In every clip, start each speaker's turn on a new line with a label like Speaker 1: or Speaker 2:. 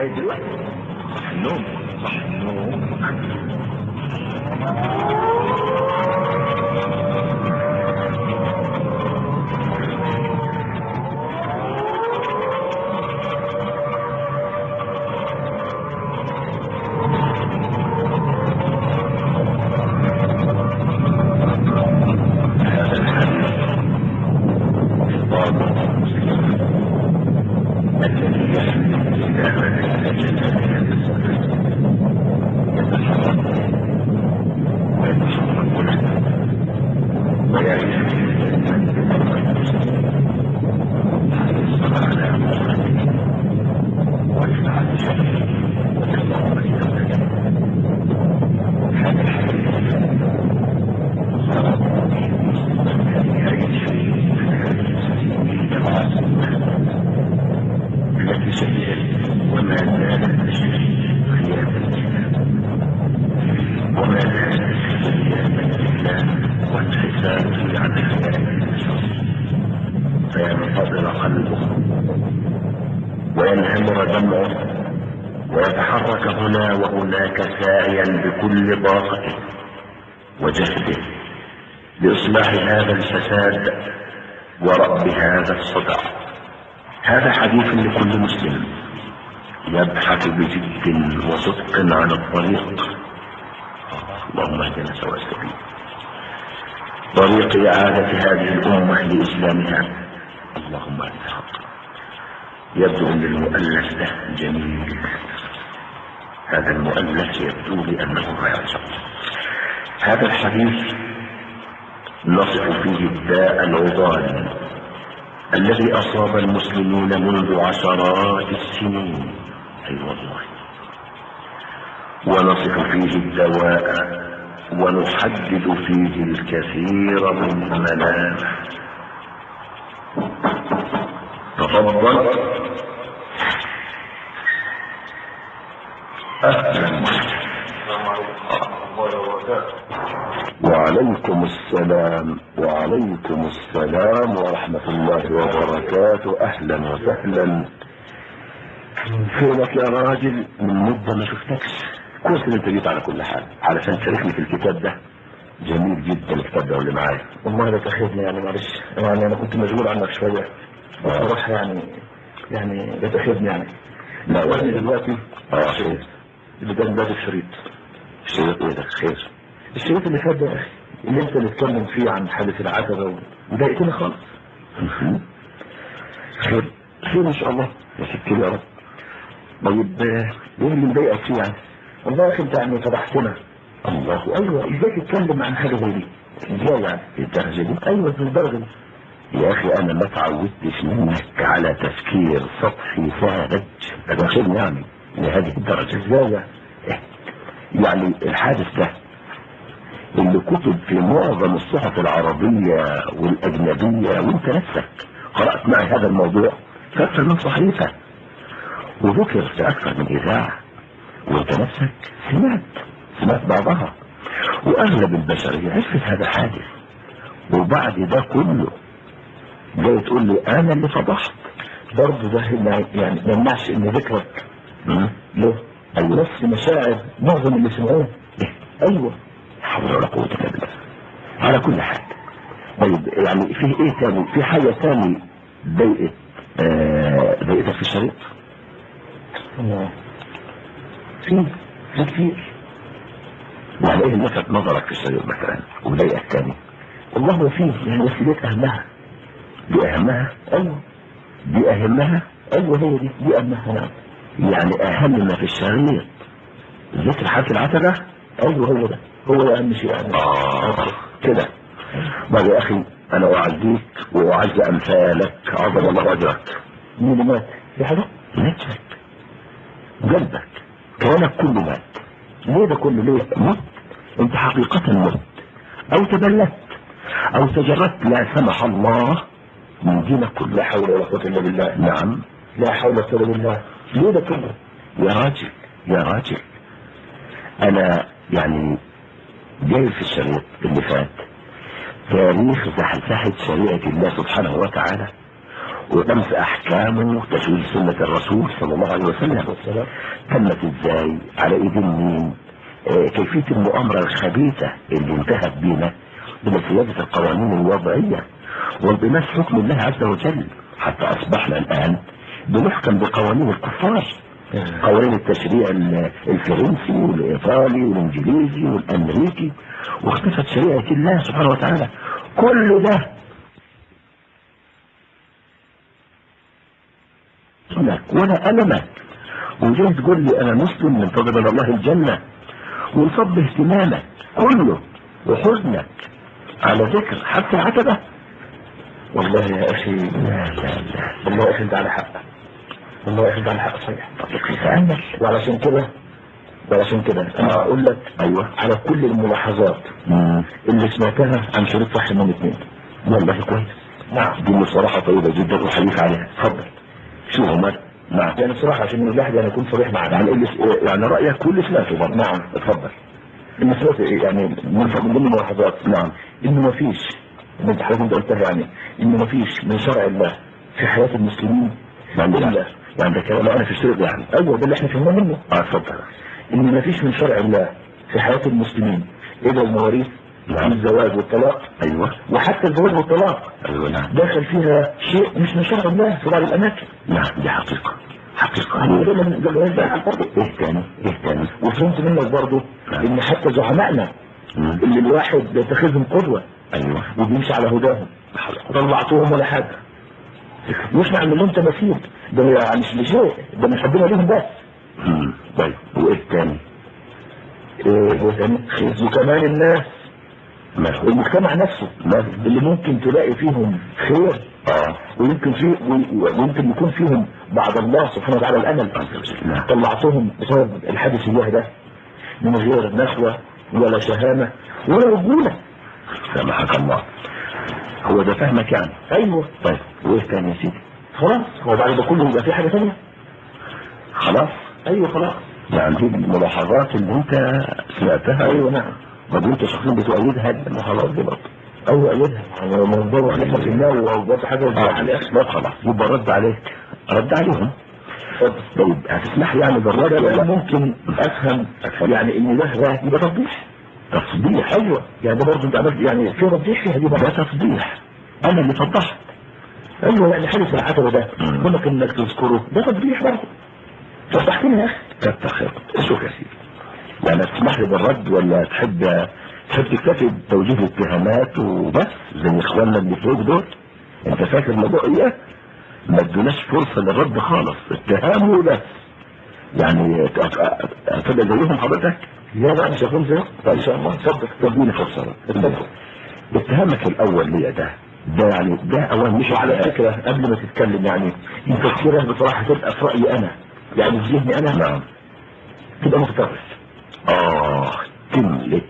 Speaker 1: لغايه دلوقتي صح النوم صح النوم التي شهدت وما زالت تشهد خلاف الإسلام وما زالت خلاف الإسلام والحساب عن خلاف البشر فينفضل قلبه وينهمر دمعه ويتحرك هنا وهناك ساعيا بكل طاقته وجهده لإصلاح هذا الفساد ورأب هذا الصدع هذا حديث لكل مسلم يبحث بجد وصدق عن الطريق اللهم اهدنا سواء السبيل طريق إعادة هذه الأمة لإسلامها اللهم اهدنا الحق يبدو أن المؤلف ده جميل هذا المؤلف يبدو لي أنه رائع هذا الحديث نصف فيه الداء العضال الذي أصاب المسلمين منذ عشرات السنين أي أيوة والله ونصف فيه الدواء ونحدد فيه الكثير من المنافع تفضل أهلا وعليكم السلام وعليكم السلام ورحمة الله وبركاته أهلا وسهلا فينك يا راجل من مدة ما شفتكش كويس ان انت جيت على كل حال علشان تشاركني في الكتاب ده جميل جدا الكتاب ده اللي معايا
Speaker 2: والله لا تاخذني يعني معلش يعني انا كنت مشغول عنك شويه بصراحه يعني يعني لا تاخذني يعني
Speaker 1: لا
Speaker 2: وانا
Speaker 1: ولا
Speaker 2: دلوقتي
Speaker 1: اه خير
Speaker 2: اللي ده ده الشريط
Speaker 1: شيء ايه ده خير
Speaker 2: الشريط اللي فات ده يا اخي اللي انت بتتكلم فيه عن حادث العتبه وضايقتني خالص
Speaker 1: مهم.
Speaker 2: خير خير ان شاء الله
Speaker 1: يا ستي يا رب
Speaker 2: طيب آه، ايه اللي مضايقك فيه يعني والله يا اخي انت يعني فضحتنا
Speaker 1: الله
Speaker 2: ايوه ازاي تتكلم عن حاجه زي دي ازاي يعني
Speaker 1: الدرجة دي
Speaker 2: ايوه في الدرجه دي
Speaker 1: يا اخي انا ما تعودتش منك على تفكير سطحي ساذج ادخلني يعني لهذه الدرجة
Speaker 2: ازاي يعني
Speaker 1: يعني الحادث ده اللي كتب في معظم الصحف العربية والأجنبية وانت نفسك قرأت معي هذا الموضوع في أكثر من صحيفة وذكر في أكثر من إذاعة وانت نفسك سمعت سمعت بعضها وأغلب البشرية عرفت هذا الحادث وبعد ده كله جاي تقول لي أنا اللي فضحت
Speaker 2: برضه ده ما- يعني ما يمنعش ان ذكرك
Speaker 1: م?
Speaker 2: له
Speaker 1: أيوة
Speaker 2: نفس مشاعر معظم اللي سمعوه ايوه
Speaker 1: حول ولا قوة إلا بالله على كل حال طيب يعني في ايه تاني في حاجة تاني ضايقت آه، ضايقتك في الشريط
Speaker 2: آه. في في كتير
Speaker 1: يعني ايه اللي لفت نظرك في الشريط مثلا وضايقك تاني
Speaker 2: والله هو فيه يعني بس ديت اهمها
Speaker 1: دي اهمها
Speaker 2: ايوه
Speaker 1: دي اهمها
Speaker 2: ايوه هي دي دي اهمها نعم
Speaker 1: يعني اهم ما في الشريط ذكر حالة العتبة
Speaker 2: ايوه هو ده هو ده اهم شيء يعني
Speaker 1: اه كده طيب يا اخي انا اعزيك واعز امثالك عظم الله اجرك
Speaker 2: مين اللي مات في حاجه
Speaker 1: نفسك قلبك كونك كله مات
Speaker 2: ليه ده كله ليه
Speaker 1: مت انت حقيقة مت او تبلت او تجردت لا سمح الله من دينك كله
Speaker 2: لا حول ولا قوه الا بالله
Speaker 1: نعم
Speaker 2: لا حول ولا قوه الا بالله ليه ده كله
Speaker 1: يا راجل يا راجل انا يعني جاي في الشريط اللي فات تاريخ زحزحة شريعة الله سبحانه وتعالى ولمس احكامه وتشويه سنة الرسول صلى الله عليه وسلم
Speaker 2: والسلام
Speaker 1: تمت ازاي على ايدين مين آه، كيفية المؤامرة الخبيثة اللي انتهت بينا الى سيادة القوانين الوضعية وانضماس حكم الله عز وجل حتى اصبحنا الان بنحكم بقوانين الكفار قوانين التشريع ال- الفرنسي والايطالي والانجليزي والامريكي واختفت شريعة الله سبحانه وتعالى كل ده لك ولا ألمك وجاي تقول لي أنا مسلم منتظر من الله الجنة ونصب اهتمامك كله وحزنك على ذكر حتى العتبة
Speaker 2: والله يا اخي
Speaker 1: لا لا لا
Speaker 2: والله يا اخي انت على حق والله يا اخي انت على حق صحيح
Speaker 1: طب تتأمل
Speaker 2: وعلشان كده وعلشان كده انا هقول لك
Speaker 1: أيوه
Speaker 2: على كل الملاحظات
Speaker 1: مم.
Speaker 2: اللي سمعتها عن شريط صح انهم اثنين
Speaker 1: والله كويس
Speaker 2: نعم
Speaker 1: دي مصطلحة طيبة جدا وحديث عليها اتفضل شو هم نعم
Speaker 2: يعني بصراحه عشان الواحد يعني يكون صريح معك
Speaker 1: يعني اللي يعني رأيك كل سمعته برضه
Speaker 2: نعم.
Speaker 1: اتفضل
Speaker 2: المسألة يعني من من ضمن الملاحظات
Speaker 1: نعم
Speaker 2: انه ما فيش ان انت حضرتك انت قلتها يعني انه ما فيش من شرع الله في حياة المسلمين
Speaker 1: يعني
Speaker 2: الا
Speaker 1: ده يعني ده كلام انا في الشريط يعني
Speaker 2: ايوه ده اللي احنا فهمناه منه
Speaker 1: اه اتفضل
Speaker 2: ان ما فيش من شرع الله في حياة المسلمين الا المواريث
Speaker 1: نعم.
Speaker 2: والزواج والطلاق
Speaker 1: ايوه
Speaker 2: وحتى الزواج والطلاق
Speaker 1: ايوه نعم
Speaker 2: داخل فيها شيء مش من شرع الله في بعض الاماكن
Speaker 1: نعم دي حقيقة حقيقة
Speaker 2: ده من ده من ده برضه
Speaker 1: ايه تاني ايه تاني
Speaker 2: وفهمت منك برضه
Speaker 1: نعم.
Speaker 2: ان حتى زعمائنا
Speaker 1: مم.
Speaker 2: اللي الواحد بيتخذهم قدوة
Speaker 1: ايوه
Speaker 2: وبيمشي على هداهم طلعتهم ولا حاجة مش نعمل لهم تماثيل ده يعني مش لشيء ده من حبنا ليهم بس
Speaker 1: مم. طيب وايه تاني
Speaker 2: إيه وثاني- وكمان الناس
Speaker 1: ما هو
Speaker 2: المجتمع نفسه
Speaker 1: ما
Speaker 2: اللي ممكن تلاقي فيهم خير
Speaker 1: اه
Speaker 2: ويمكن في و- ويمكن يكون فيهم بعد الله سبحانه وتعالى الامل
Speaker 1: عز وجل نعم
Speaker 2: طلعتهم بسبب الحادث الله ده من غير نخوة ولا شهامة ولا رجولة
Speaker 1: سامحك الله هو ده فهمك يعني
Speaker 2: ايوه
Speaker 1: طيب وايه تاني يا سيدي
Speaker 2: خلاص هو بعد ده كله يبقى في حاجة تانية
Speaker 1: خلاص
Speaker 2: ايوه خلاص
Speaker 1: يعني دي الملاحظات اللي انت سمعتها
Speaker 2: ايوه نعم
Speaker 1: طب انت شخصيا بتؤيدها الملاحظات دي برضه
Speaker 2: ايوه ايدها يعني لما نضرب احنا في النار وبرضه حاجة
Speaker 1: اه
Speaker 2: عليها
Speaker 1: لا خلاص يبقى رد عليك رد عليهم
Speaker 2: اتفضل
Speaker 1: طيب هتسمح يعني بالرد
Speaker 2: ده
Speaker 1: ولا
Speaker 2: بقى ممكن افهم يعني ان ده ده يبقى تفضيح
Speaker 1: تصديح
Speaker 2: ايوه يعني ده برضه انت عملت يعني في تفضيح فيها دي
Speaker 1: ده
Speaker 2: بقى
Speaker 1: تصديح انا اللي فضحت
Speaker 2: ايوه يعني حدث العتبه ده
Speaker 1: مم.
Speaker 2: كونك انك تذكره ده تفضيح برضه فضحتني يا اخي
Speaker 1: كتر خيرك شوف يا سيدي يعني تسمح لي بالرد ولا تحب تحب تكتفي بتوجيه الاتهامات وبس زي اخواننا اللي فوق دول انت فاكر الموضوع ايه ما ادوناش فرصه للرد خالص اتهام وبس يعني ت- ت- هتبقى زيهم حضرتك
Speaker 2: لا لا مش هكون زيك ان شاء الله اتفضل
Speaker 1: تديني فرصه
Speaker 2: اتفضل
Speaker 1: اتهامك الاول ليا ده ده يعني ده اوان مش
Speaker 2: وعلى
Speaker 1: على
Speaker 2: فكره قبل ما تتكلم يعني تفكيرك بصراحه تبقى في رايي انا يعني في ذهني انا
Speaker 1: نعم
Speaker 2: تبقى متطرف
Speaker 1: آه كملت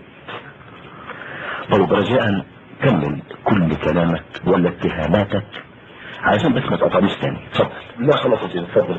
Speaker 1: طيب رجاء كمل كل كلامك ولا اتهاماتك عشان بس ما تقطعنيش تاني اتفضل
Speaker 2: لا خلاص يا سيدي اتفضل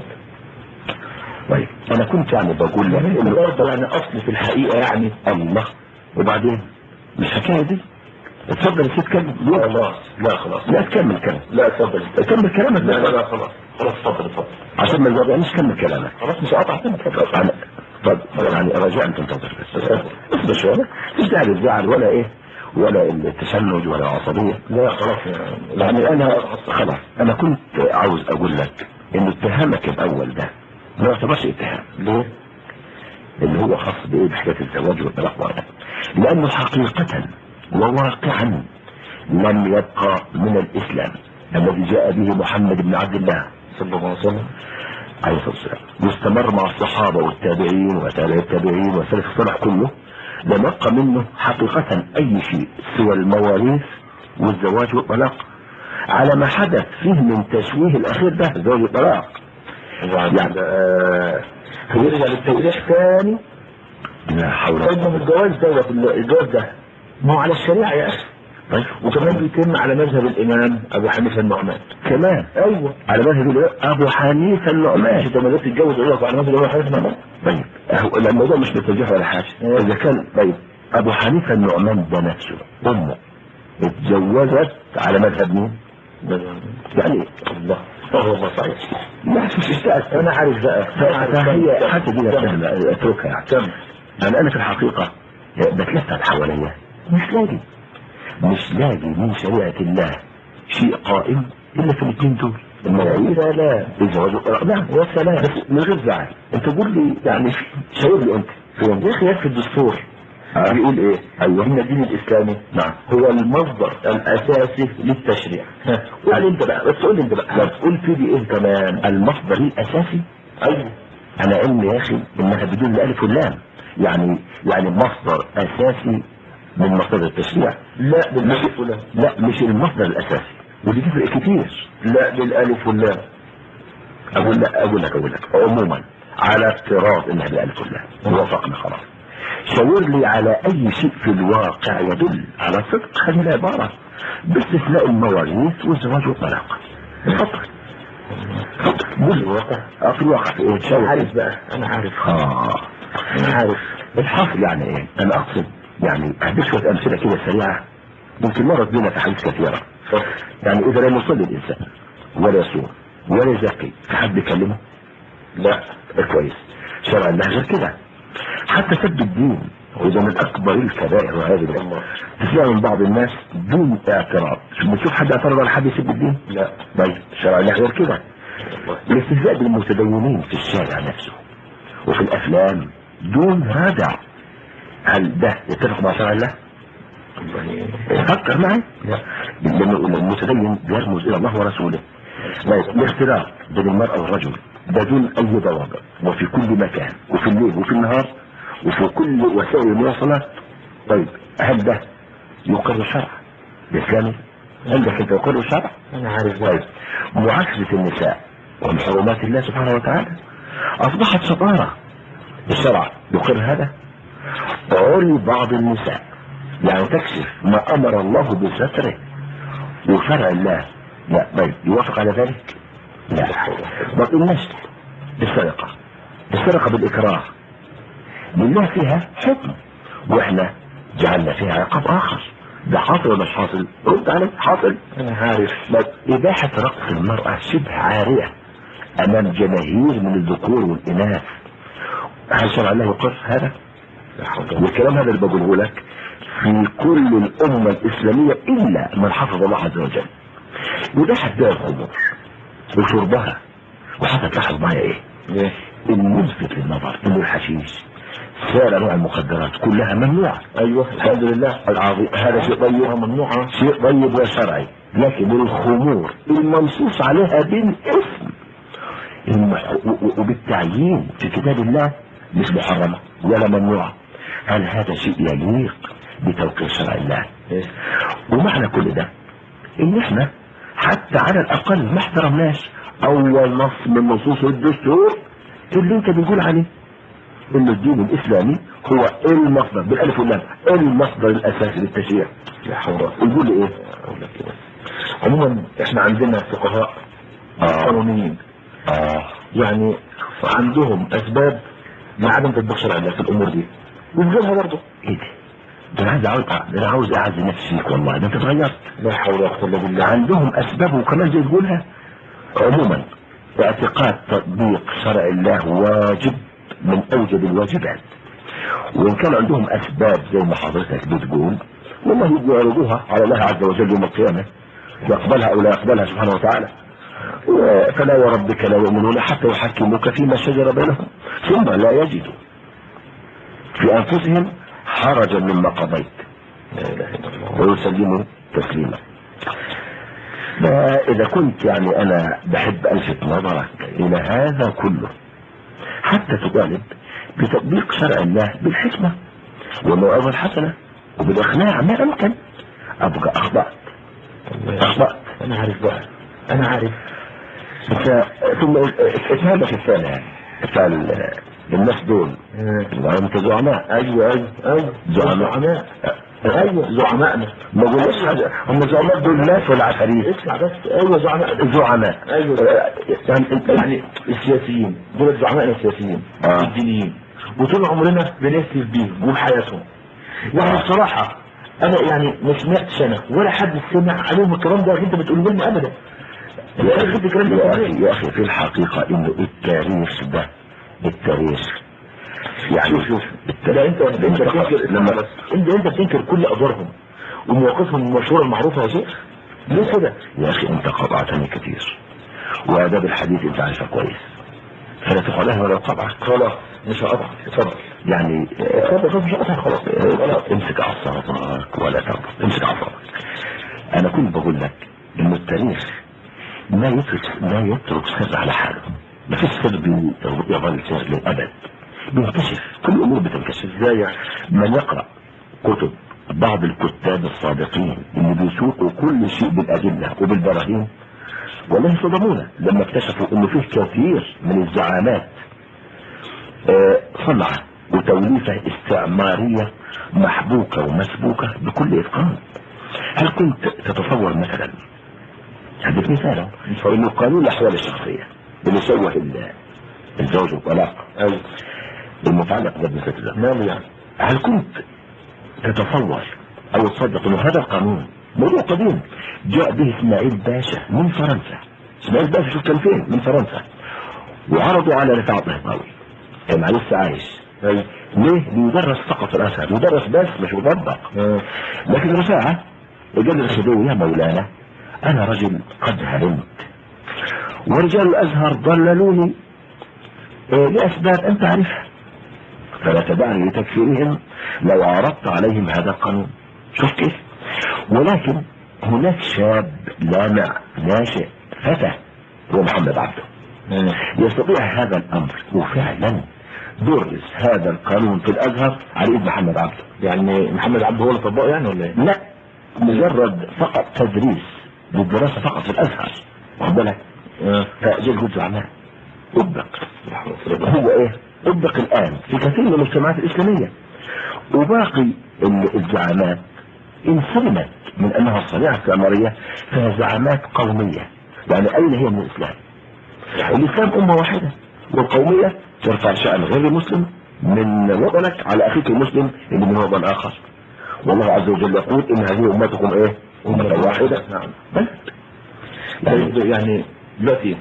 Speaker 1: طيب انا كنت يعني بقول لك
Speaker 2: يعني
Speaker 1: انه
Speaker 2: برضه يعني اصل في الحقيقه يعني
Speaker 1: الله وبعدين مش حكايه دي اتفضل يا سيد كمل ليه؟
Speaker 2: خلاص لا خلاص
Speaker 1: لا تكمل كلام
Speaker 2: لا اتفضل
Speaker 1: كمل كلامك
Speaker 2: لا لا
Speaker 1: بس
Speaker 2: لا خلاص خلاص اتفضل اتفضل
Speaker 1: عشان ما يزعلنيش كمل كلامك
Speaker 2: خلاص مش هقطع تاني اتفضل
Speaker 1: انا طب يعني رجاء تنتظر بس اصبر شويه مش داعي للزعل ولا ايه ولا التشنج ولا العصبيه
Speaker 2: لا خلاص
Speaker 1: يعني انا خلاص انا كنت عاوز اقول لك ان اتهامك الاول ده ما يعتبرش اتهام
Speaker 2: ليه؟
Speaker 1: اللي هو خاص بايه بحكايه الزواج والطلاق وهذا لانه حقيقه وواقعا لم يبقى من الاسلام الذي جاء به محمد بن عبد الله
Speaker 2: صلى الله عليه وسلم
Speaker 1: عليه الصلاه والسلام واستمر مع الصحابه والتابعين وتابع التابعين والسلف الصالح كله لم يبقى منه حقيقه اي شيء سوى المواريث والزواج والطلاق على ما حدث فيه من تشويه الاخير ده الزواج والطلاق
Speaker 2: وبعد
Speaker 1: يعني-
Speaker 2: آه، هيرجع للتوضيح تاني
Speaker 1: لا حول ولا
Speaker 2: طيب ما هو الجواز دوت الجواز ده ما هو على الشريعه يا اخي
Speaker 1: طيب
Speaker 2: وكمان بيتم على مذهب الامام ابو حنيفه النعمان
Speaker 1: كمان
Speaker 2: ايوه
Speaker 1: على مذهب الإمام ابو حنيفه
Speaker 2: ماشي
Speaker 1: النعمان
Speaker 2: طب ما ده تتجوز يقول لك على مذهب ابو حنيفه النعمان
Speaker 1: طيب هو الموضوع مش بالتوجيه ولا حاجه
Speaker 2: إيه.
Speaker 1: اذا كان طيب ابو حنيفه النعمان ده نفسه امه اتجوزت على مذهب مين؟
Speaker 2: ده-
Speaker 1: يعني
Speaker 2: الله اه والله صحيح
Speaker 1: ما فيش اشتاء
Speaker 2: انا عارف بقى انا عارف
Speaker 1: فهي
Speaker 2: كم-
Speaker 1: حتى دي
Speaker 2: كم-
Speaker 1: سهلة اتركها يعني
Speaker 2: كم
Speaker 1: يعني انا في الحقيقة بتلفت حواليا مش لاقي مش لاقي من شريعة الله شيء قائم الا في الاثنين دول المواعيد
Speaker 2: يا لا
Speaker 1: الزواج نعم
Speaker 2: يا سلام
Speaker 1: بس من غير زعل انت قول لي يعني شاور لي انت فين
Speaker 2: يا اخي يكفي الدستور
Speaker 1: آه.
Speaker 2: بيقول ايه
Speaker 1: ايوه
Speaker 2: ان الدين الاسلامي
Speaker 1: نعم
Speaker 2: هو المصدر الاساسي للتشريع قول لي انت بقى بس قول لي انت بقى
Speaker 1: لا.
Speaker 2: تقول في دي ايه كمان
Speaker 1: المصدر الاساسي
Speaker 2: ايوه
Speaker 1: انا علمي يا اخي انها بدون الالف واللام يعني يعني مصدر اساسي من مصادر التشريع
Speaker 2: لا بالالف واللام
Speaker 1: لا مش المصدر الاساسي ودي تفرق كتير
Speaker 2: لا بالالف واللام
Speaker 1: اقول لك اقول لك اقول لك عموما على افتراض انها بالالف واللام وافقنا خلاص شاور لي على اي شيء في الواقع يدل على صدق هذه العباره باستثناء المواريث والزواج والطلاق اتفضل اتفضل قول لي
Speaker 2: الواقع
Speaker 1: اه في الواقع في ايه
Speaker 2: انا
Speaker 1: شاور
Speaker 2: عارف بقى انا عارف
Speaker 1: اه
Speaker 2: انا عارف
Speaker 1: الحاصل يعني ايه انا اقصد يعني هديك شويه امثله كده سريعه يمكن مرت بينا في حديث كثيره يعني اذا لم يصلي الانسان ولا يصوم ولا يزكي في حد بيكلمه لا كويس شرع الله غير كده حتى سب الدين وده من اكبر الكبائر والعياذ بالله تسمع من بعض الناس دون اعتراض شو بتشوف حد اعترض على حد يسب الدين
Speaker 2: لا
Speaker 1: طيب شرع الله غير كده الاستهزاء بالمتدينين في الشارع نفسه وفي الافلام دون رادع هل ده يتفق مع شرع الله؟ فكر معي لأن المتدين بيرمز الى الله ورسوله طيب الاختلاط بين المرأة والرجل ده دون اي ضوابط وفي كل مكان وفي الليل وفي النهار وفي كل وسائل المواصلات طيب هل ده يقر الشرع الاسلامي؟ عندك انت يقر الشرع؟
Speaker 2: انا عارف
Speaker 1: طيب
Speaker 2: بقى
Speaker 1: معاكسة النساء ومن حرمات الله سبحانه وتعالى أصبحت شطارة الشرع يقر هذا عري بعض النساء يعني تكشف ما أمر الله بستره وشرع الله لا طيب يوافق على ذلك لا طب النشل السرقة السرقة بالإكراه لله فيها حكم وإحنا جعلنا فيها عقاب آخر ده حاصل ولا مش حاصل؟ رد علي حاصل
Speaker 2: انا عارف
Speaker 1: بس إباحة رقص المرأة شبه عارية أمام جماهير من الذكور والإناث هل شرع الله يقر هذا؟ والكلام هذا اللي بقوله لك في كل الأمة الإسلامية إلا من حفظ الله عز وجل إباحة بيع الخمور وشربها وحتى تلاحظ معايا إيه؟
Speaker 2: ليه؟
Speaker 1: الملفت للنظر إن الحشيش سائر أنواع المخدرات كلها ممنوعة
Speaker 2: ايوه الحمد لله
Speaker 1: العظيم هذا شيء طيب
Speaker 2: ممنوعه
Speaker 1: شيء طيب وشرعي لكن الخمور المنصوص عليها بالاسم المح... و- و- وبالتعيين في كتاب الله مش محرمة ولا ممنوعة هل هذا شيء يليق بتوقير شرع الله
Speaker 2: إيه؟
Speaker 1: ومعنى كل ده ان احنا حتى على الاقل ما احترمناش اول نص من نصوص الدستور اللي انت بتقول عليه ان الدين الاسلامي هو المصدر بالالف واللام المصدر الاساسي للتشريع
Speaker 2: لا حول ولا
Speaker 1: يقول لي ايه
Speaker 2: اقول لك ايه عموما احنا عندنا فقهاء
Speaker 1: آه.
Speaker 2: قانونيين
Speaker 1: اه
Speaker 2: يعني عندهم اسباب لعدم تطبيق شرع الله في الامور دي وفي غيرها برضه
Speaker 1: ايه ده ده انا عايز اعوز ده انا عاوز اعز نفسي فيك والله ده انت اتغيرت
Speaker 2: لا حول ولا قوه الا بالله
Speaker 1: عندهم اسباب وكمان زي تقولها عموما اعتقاد تطبيق شرع الله واجب من اوجب الواجبات وان كان عندهم اسباب زي ما حضرتك بتقول والله يبقوا يعرضوها على الله عز وجل يوم القيامه يقبلها او لا يقبلها سبحانه وتعالى و- فلا وربك لا يؤمنون حتى يحكموك فيما شجر بينهم ثم لا يجدوا في انفسهم حرجا مما قضيت
Speaker 2: لا اله الا الله
Speaker 1: ويسلموا تسليما فإذا كنت يعني أنا بحب ألفت نظرك إلى هذا كله حتى تطالب بتطبيق شرع الله بالحكمة والموعظة الحسنة وبالإقناع ما أمكن أبقى أخطأت أخطأت
Speaker 2: انا عارف بقى انا عارف
Speaker 1: ف- ثم اتهامك الثاني يعني بتاع ال- الناس دول وأنت زعماء
Speaker 2: ايوه ايوه ايوه
Speaker 1: زعماء.
Speaker 2: زعماء ايوه زعمائنا
Speaker 1: ما قلناش حاجة هم زعماء دول ناس ولا عفاريت
Speaker 2: اسمع بس ايوه زعماء
Speaker 1: زعماء
Speaker 2: ايوه
Speaker 1: يعني انت
Speaker 2: يعني السياسيين دول زعمائنا السياسيين
Speaker 1: آه.
Speaker 2: الدينيين وطول عمرنا بنسلف بيهم وبحياتهم يعني بصراحة أنا يعني ما سمعتش أنا ولا حد سمع عليهم الكلام ده اللي أنت بتقوله لنا أبدا
Speaker 1: يا
Speaker 2: أنا جبت الكلام
Speaker 1: اخي
Speaker 2: ده
Speaker 1: يا
Speaker 2: منين؟
Speaker 1: اخي يا اخي في الحقيقة انه التاريخ ده التاريخ يعني
Speaker 2: شوف شوف
Speaker 1: التاريخ
Speaker 2: لا انت انت بتنكر
Speaker 1: لما
Speaker 2: بس انت انت بتنكر كل ادوارهم ومواقفهم المشهوره المعروفه يا شيخ ليه كده؟
Speaker 1: يا اخي انت قطعتني كتير واداب الحديث انت عارفها كويس فلا تقعدها ولا قطعك
Speaker 2: خلاص مش هقطع اتفضل
Speaker 1: يعني
Speaker 2: اتفضل خلاص مش هقطع خلاص
Speaker 1: آه، امسك اعصابك ولا تغضب امسك اعصابك انا كنت بقول لك ان التاريخ ما يترك ما يترك سر على حاله ما فيش سر بي- يظل سر للابد بينكشف كل الامور بتنكشف
Speaker 2: ازاي يعني؟
Speaker 1: من يقرا كتب بعض الكتاب السابقين اللي بيسوقوا كل شيء بالادله وبالبراهين والله صدمونا لما اكتشفوا انه فيه كثير من الزعامات آه، صنعة وتوليفة استعمارية محبوكة ومسبوكة بكل إتقان هل كنت تتصور مثلا هديك مثال انه قانون الأحوال الشخصية اللي سوى ال- الزوج والطلاق
Speaker 2: ايوه
Speaker 1: المتعلق بالمثل ده
Speaker 2: ماله يعني؟
Speaker 1: هل كنت تتصور او تصدق انه هذا القانون موضوع قديم جاء به اسماعيل باشا من فرنسا اسماعيل باشا شوف كان فين من فرنسا وعرضوا على رفاعة الطهطاوي كان لسه عايش
Speaker 2: ايوه
Speaker 1: ليه؟ بيدرس فقط في الازهر يدرس بس مش مطبق
Speaker 2: آه.
Speaker 1: لكن رفاعة قال الخديوي يا مولانا انا رجل قد هرمت ورجال الازهر ضللوني آه، لاسباب انت عارفها فلا تدعني لتكفيرهم لو عرضت عليهم هذا القانون شوف كيف ولكن هناك شاب لامع ناشئ فتى هو محمد عبده
Speaker 2: آه.
Speaker 1: يستطيع هذا الامر وفعلا درس هذا القانون في الازهر على ايد محمد عبده
Speaker 2: يعني محمد عبد هو اللي طبقه يعني ولا ايه؟
Speaker 1: لا مجرد فقط تدريس للدراسه فقط في الازهر واخد بالك
Speaker 2: اه
Speaker 1: فجاء الجزء الزعماء طبق هو ايه طبق الان في كثير من المجتمعات الاسلاميه وباقي ال- الزعامات انسلمت من انها صنيعه استعماريه فهي زعامات قوميه يعني اين هي من الاسلام؟ الاسلام امه واحده والقوميه ترفع شان غير المسلم من وطنك على اخيك المسلم اللي من وطن اخر والله عز وجل يقول ان هذه امتكم ايه؟ امه واحده
Speaker 2: نعم
Speaker 1: بس
Speaker 2: طيب يعني دلوقتي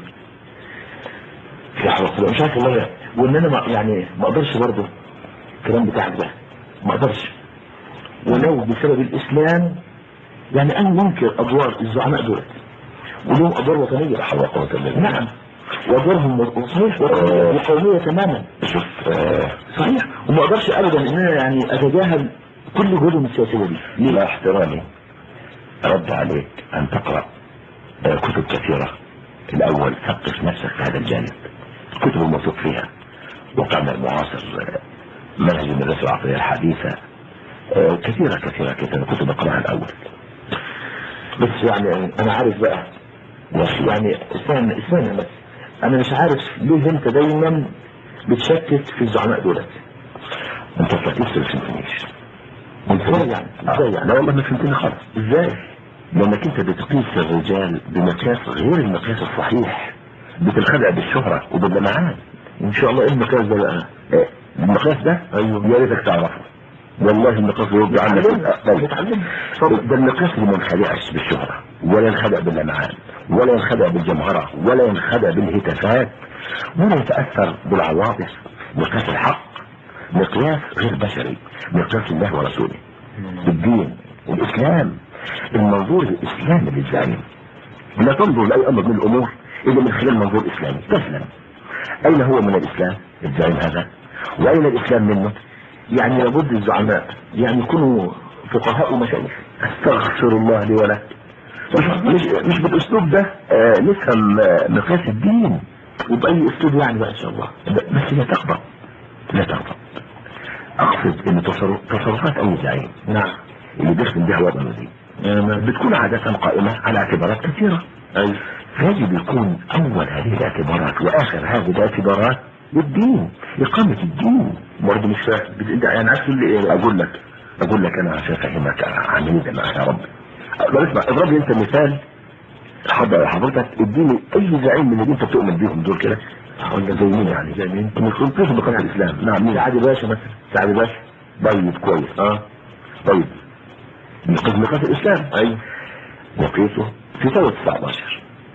Speaker 2: في حرص مش عارف والله وان انا ما يعني ما اقدرش برضه الكلام بتاعك ده ما اقدرش ولو بسبب الاسلام يعني انا منكر ادوار الزعماء دول ولهم ادوار وطنيه
Speaker 1: حلقه وتمام
Speaker 2: نعم وادوارهم صحيح وطنيه وقوميه تماما
Speaker 1: شوف آه
Speaker 2: صحيح وما اقدرش ابدا ان انا يعني اتجاهل كل جهودهم السياسيه دي ليه؟
Speaker 1: مع احترامي رد عليك ان تقرا آه، كتب كثيره الاول ثقف نفسك في هذا الجانب الكتب الموثوق فيها واقعنا المعاصر آه، منهج المدرسه العقليه الحديثه آه، كثيره كثيره كثيره كتب اقراها الاول
Speaker 2: بس يعني انا عارف بقى يعني استنى استنى بس انا مش عارف ليه انت دايما بتشكك في الزعماء دولت
Speaker 1: انت طلعت لسه ما فهمتنيش
Speaker 2: ازاي يعني ازاي يعني
Speaker 1: لا والله ما فهمتني خالص
Speaker 2: ازاي
Speaker 1: لانك انت بتقيس الرجال بمقياس غير المقياس الصحيح بتنخدع بالشهره وباللمعان
Speaker 2: ان شاء الله ايه المقياس ده بقى
Speaker 1: إيه، المقياس ده
Speaker 2: ايوه
Speaker 1: يا ريتك تعرفه والله المقياس ده يرضي عنك طيب.
Speaker 2: نتعلم
Speaker 1: ده المقياس اللي ما ينخدعش بالشهرة ولا ينخدع باللمعان ولا ينخدع بالجمهرة ولا ينخدع بالهتافات ولا يتأثر بالعواطف مقياس الحق مقياس غير بشري مقياس الله ورسوله الدين الإسلام المنظور الإسلامي للزعيم لا تنظر لأي أمر من الأمور إلا من خلال منظور إسلامي تسلم أين هو من الإسلام الزعيم هذا وأين الإسلام منه
Speaker 2: يعني لابد الزعماء يعني يكونوا فقهاء ومشايخ
Speaker 1: استغفر الله لي ولك مش مش, مش بالاسلوب ده آه نفهم آه مقياس الدين
Speaker 2: وبأي اسلوب يعني بقى ان شاء الله
Speaker 1: ب- بس لا تغضب لا تغضب اقصد ان تصرف تصرفات اي زعيم
Speaker 2: نعم
Speaker 1: اللي بيخدم بها وطنه دي بتكون عادة قائمة على اعتبارات كثيرة
Speaker 2: ايوه
Speaker 1: فيجب يكون اول هذه الاعتبارات واخر هذه الاعتبارات الدين اقامة الدين
Speaker 2: برضه مش فاهم بت- انت يعني عارف تقول لي ايه بقى؟
Speaker 1: اقول لك اقول لك انا عشان افهمك عن ده معايا يا رب طب اسمع اضرب لي انت مثال حضر حضرتك اديني اي زعيم من اللي انت بتؤمن بيهم دول كده ولا زي مين يعني
Speaker 2: زي مين؟
Speaker 1: انت مش كنت بقناة الاسلام نعم مين
Speaker 2: سعد باشا مثلا
Speaker 1: سعد باشا طيب كويس
Speaker 2: اه
Speaker 1: طيب نقيس نقاط الاسلام
Speaker 2: ايوه
Speaker 1: نقيسه في سنة 19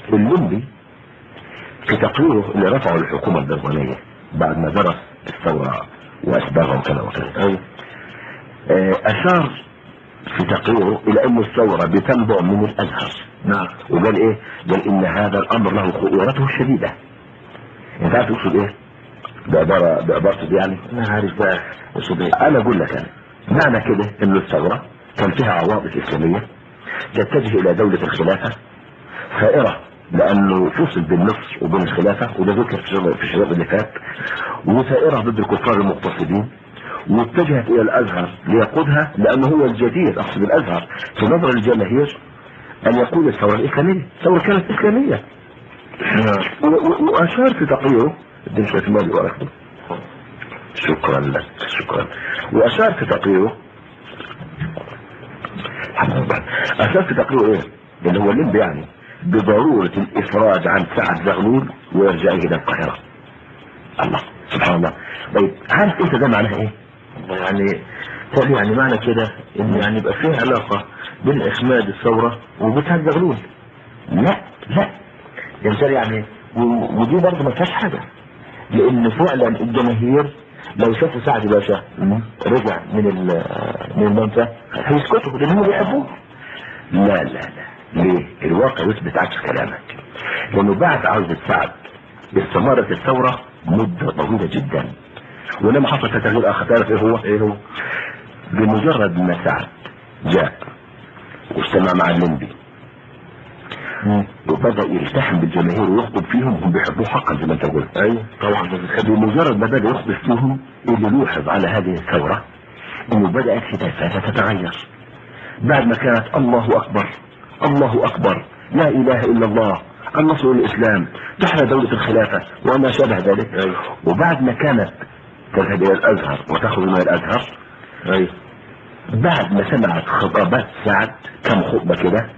Speaker 1: اللمبي في تقريره اللي رفعه الحكومة البريطانية بعد ما درس الثورة وأسبابها وكذا وكذا
Speaker 2: ايوه
Speaker 1: آه، أشار في تقريره إلى أن الثورة بتنبع من الأزهر
Speaker 2: نعم
Speaker 1: وقال إيه؟ قال إن هذا الأمر له خطورته الشديدة أنت عارف يقصد إيه؟ بعبارة بعبارته دي يعني
Speaker 2: انا عارف بقى اقصد ايه
Speaker 1: أنا أقول لك أنا معنى كده إن الثورة كان فيها عواطف إسلامية تتجه إلى دولة الخلافة ثائرة لأنه فصل بين مصر وبين الخلافة وده ذكر في الشباب- في الشباب اللي فات وثائرة ضد الكفار المقتصدين واتجهت إلى الأزهر ليقودها لأنه هو الجدير أقصد الأزهر في نظر الجماهير أن يقود الثورة الإسلامية الثورة كانت إسلامية
Speaker 2: نعم
Speaker 1: و- و- وأشار في تقريره اديني شوية مال ورقته شكرا لك شكرا وأشار في تقريره أشار في تقريره إيه؟ اللي هو اللمب يعني بضرورة الإفراج عن سعد زغلول وإرجاعه إلى القاهرة الله سبحان الله طيب عارف أنت ده معناها إيه؟
Speaker 2: يعني طب يعني معنى كده ان يعني يبقى فيه علاقة بين اخماد الثورة وبتاع الزغلول
Speaker 1: لا لا
Speaker 2: يعني يعني و- ودي برضه ما فيهاش حاجة لان فعلا الجماهير لو شافوا سعد باشا رجع من ال- من المنفى هيسكتوا لان هم بيحبوه
Speaker 1: لا لا لا ليه؟ الواقع يثبت عكس كلامك لأنه بعد عودة سعد استمرت الثورة مدة طويلة جدا ولما حصل تغيير آخر تعرف إيه هو؟ إيه هو؟ بمجرد ما سعد جاء واجتمع مع الليمبي وبدأ يلتحم بالجماهير ويخطب فيهم هم بيحبوه حقا زي ما انت قلت
Speaker 2: ايوه طبعا ده بتحب
Speaker 1: بمجرد ما بدأ يخطب فيهم اللي يلاحظ على هذه الثورة انه بدأت هتافاتها تتغير بعد ما كانت الله اكبر الله اكبر لا اله الا الله النصر للاسلام تحيا دولة الخلافة وما شابه ذلك
Speaker 2: ايوه
Speaker 1: وبعد ما كانت تذهب الى الازهر وتخرج من الازهر
Speaker 2: ايوه
Speaker 1: بعد ما سمعت خطابات سعد كم خطبة كده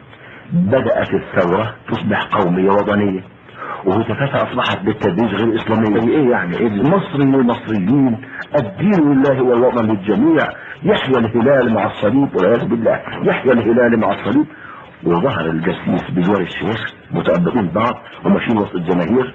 Speaker 1: بدأت الثورة تصبح قومية وطنية وهتافاتها أصبحت بالتدريج غير إسلامية إيه يعني إيه المصري والمصريين الدين لله والوطن للجميع يحيى الهلال مع الصليب والعياذ بالله يحيى الهلال مع الصليب وظهر الجسيس بجوار الشيخ متأبطين بعض وماشيين وسط الجماهير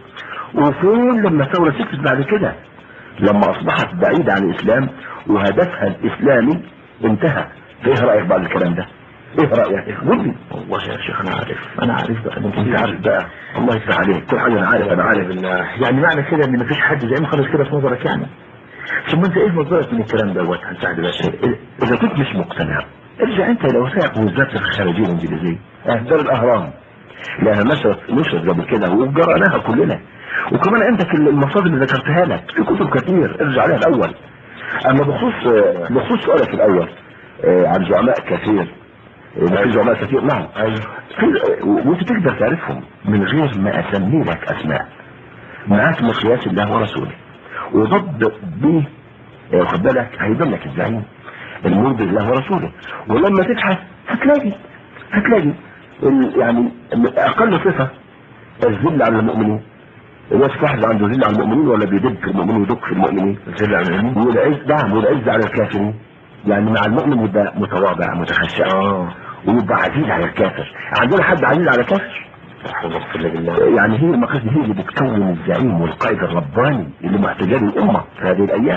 Speaker 1: وفين لما الثورة سكتت بعد كده لما أصبحت بعيدة عن الإسلام وهدفها الإسلامي انتهى ايه رأيك بعد الكلام ده ايه رأيك قول لي
Speaker 2: والله يا شيخ انا عارف انا عارف بقى
Speaker 1: انت عارف بقى الله يفتح عليك كل حاجة انا عارف انا عارف
Speaker 2: بالله يعني معنى كده ان مفيش حد زي ما خلص كده في نظرك يعني ثم انت ايه نظرك من الكلام دوت عن سعد باشا
Speaker 1: اذا كنت مش مقتنع ارجع انت الى وثائق وزارة الخارجية الانجليزية اهدار الاهرام لانها نشرت نشرت قبل كده وقرأناها كلنا وكمان عندك المصادر اللي ذكرتها لك في كتب كتير ارجع عليها الاول اما بخصوص بخصوص سؤالك الاول آه، عن زعماء كثير آه، في زعماء كثير نعم
Speaker 2: ايوه
Speaker 1: في- وانت تقدر تعرفهم من غير ما اسمي لك اسماء معاك مقياس الله ورسوله وضد به آه، واخد بالك هيبان لك الزعيم المرضي الله ورسوله ولما تبحث هتلاقي هتلاقي ال- يعني اقل صفه الذل على المؤمنين الناس واحد عنده ذل على المؤمنين ولا بيدق في المؤمنين ويدق في المؤمنين
Speaker 2: ذل على المؤمنين
Speaker 1: والعز نعم والعز على الكافرين يعني مع المؤمن يبقى متواضع متخشع
Speaker 2: اه
Speaker 1: ويبقى عزيز على الكافر عندنا حد عزيز على كافر
Speaker 2: لا حول ولا قوه الا بالله
Speaker 1: يعني هي المقاصد هي اللي بتكون الزعيم والقائد الرباني اللي محتاجاه الامه في هذه الايام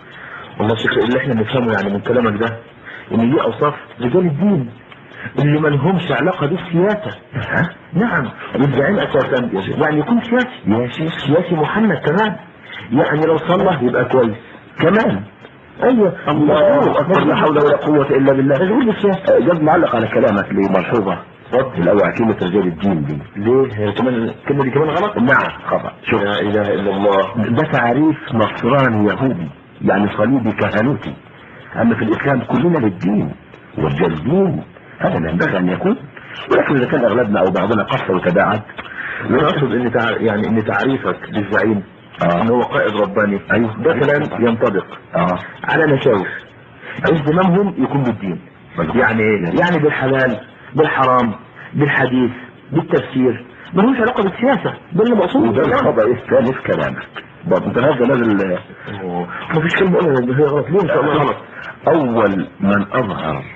Speaker 2: والله شيخ اللي احنا بنفهمه يعني من كلامك ده ان دي اوصاف رجال الدين اللي ما لهمش علاقه بالسياسه
Speaker 1: ها
Speaker 2: نعم والزعيم اساسا يعني يكون سياسي
Speaker 1: يا شيخ
Speaker 2: سياسي محنك كمان يعني لو صلى يبقى كويس
Speaker 1: كمان
Speaker 2: ايوه
Speaker 1: الله اكبر لا حول ولا قوه الا بالله
Speaker 2: مشغول بالسياسه
Speaker 1: آه، جد معلق على كلامك لملحوظه
Speaker 2: اتفضل
Speaker 1: الاول كلمه رجال الدين دي
Speaker 2: ليه هي كمان الكلمه دي كمان غلط
Speaker 1: نعم خطا شوف
Speaker 2: لا اله الا الله
Speaker 1: ده تعريف نصراني يهودي يعني صليبي كهنوتي اما في الاسلام كلنا للدين ورجال الدين هذا ما ينبغي ان يكون ولكن اذا كان اغلبنا او بعضنا قصر وتباعد
Speaker 2: انا اقصد ان تع... يعني ان تعريفك للزعيم
Speaker 1: آه.
Speaker 2: ان هو قائد رباني
Speaker 1: أيوه.
Speaker 2: ده كلام ينطبق
Speaker 1: اه
Speaker 2: على مشاوش اهتمامهم يكون بالدين يعني ايه؟ يعني بالحلال بالحرام بالحديث بالتفسير ملوش علاقه بالسياسه ده اللي مقصود
Speaker 1: وده الخطا الثاني في كلامك برضه انت هذا نازل
Speaker 2: ما فيش كلمه اقولها إن هي غلط ليه ان شاء الله غلط
Speaker 1: اول من اظهر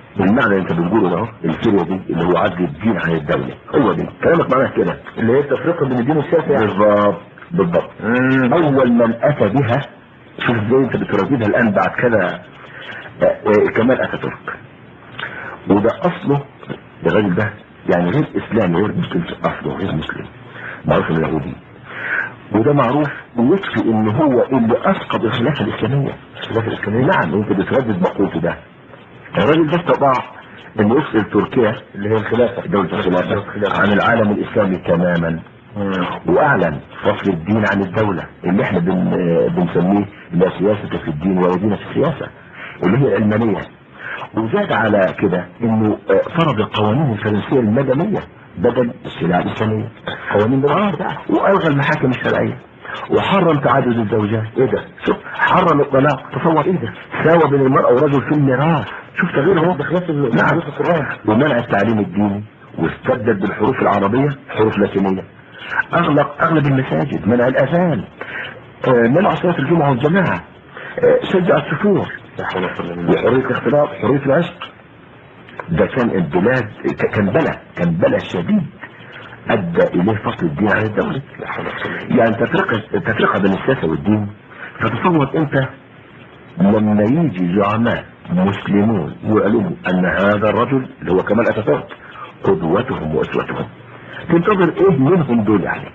Speaker 1: المعنى اللي انت بتقوله ده اهو الفريه دي اللي هو عزل الدين عن الدوله هو دي كلامك معناه كده
Speaker 2: اللي هي التفرقه بين الدين والسياسه يعني
Speaker 1: بالظبط بالضبط
Speaker 2: مم.
Speaker 1: اول من اتى بها شوف ازاي انت بترددها الان بعد كده آه، آه، كمال اتاتورك وده اصله الراجل ده يعني غير اسلامي غير مسلم في اصله غير مسلم معروف انه يهودي وده معروف ويكفي ان هو اللي اسقط الخلافه الاسلاميه الخلافه الاسلاميه نعم انت بتردد مقولته ده الراجل ده استطاع انه يفصل تركيا
Speaker 2: اللي هي الخلافه
Speaker 1: دولة الخلافة عن العالم الاسلامي تماما
Speaker 2: مم.
Speaker 1: واعلن فصل الدين عن الدولة اللي احنا بن بنسميه لا سياسة في الدين ولا دين في السياسة اللي هي العلمانية وزاد على كده انه آه، فرض القوانين الفرنسية المدنية بدل الشريعة الاسلامية قوانين بالعرض والغى المحاكم الشرعية وحرم تعدد الزوجات ايه ده شوف حرم الطلاق تصور ايه ده ساوى بين المرأة والرجل في الميراث شوف تغيير اهو
Speaker 2: بخلاف ال-
Speaker 1: نعم
Speaker 2: بخلاف القران
Speaker 1: ومنع التعليم الديني واستبدل بالحروف العربية حروف لاتينية اغلق اغلب المساجد منع الاذان آه، منع صلاة الجمعة والجماعة آه، شجع السفور
Speaker 2: لا حول ولا قوه الا بالله
Speaker 1: وحرية الاختلاط حرية العشق ده كان البلاد ك- كان بلا كان بلا شديد ادى اليه فصل الدين عن الدولة
Speaker 2: لا حول ولا قوه الا بالله
Speaker 1: يعني تفرقة تفرقة بين السياسة والدين فتصور انت لما يجي زعماء مسلمون ويعلموا ان هذا الرجل اللي هو كمال اتاتورك قدوتهم واسوتهم تنتظر ايه منهم دول يعني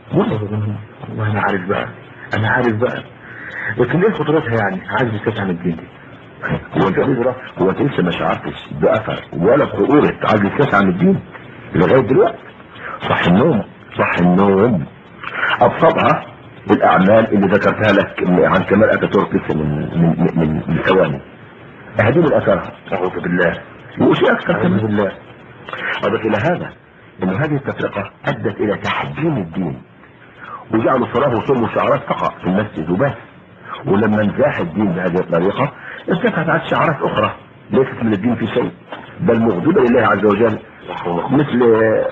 Speaker 2: والله انا عارف بقى انا عارف بقى لكن ايه خطورتها يعني عايز السياسه عن الدين دي
Speaker 1: هو انت هو انت لسه ما شعرتش باثر ولا بخطوره عزل السياسه عن الدين لغايه دلوقتي صح النوم صح النوم ابسطها الاعمال اللي ذكرتها لك عن كمال اتاتورك لسه من من من, من ثواني هذه من اثرها اعوذ بالله وشيء اكثر
Speaker 2: اعوذ
Speaker 1: كمان
Speaker 2: بالله
Speaker 1: اضف الى هذا ان هذه التفرقه ادت الى تحجيم الدين وجعلوا صلاه وصوم وشعارات فقط في المسجد وبس ولما انزاح الدين بهذه الطريقه ارتفعت عن شعارات اخرى ليست من الدين في شيء بل مغضوبه لله عز وجل مثل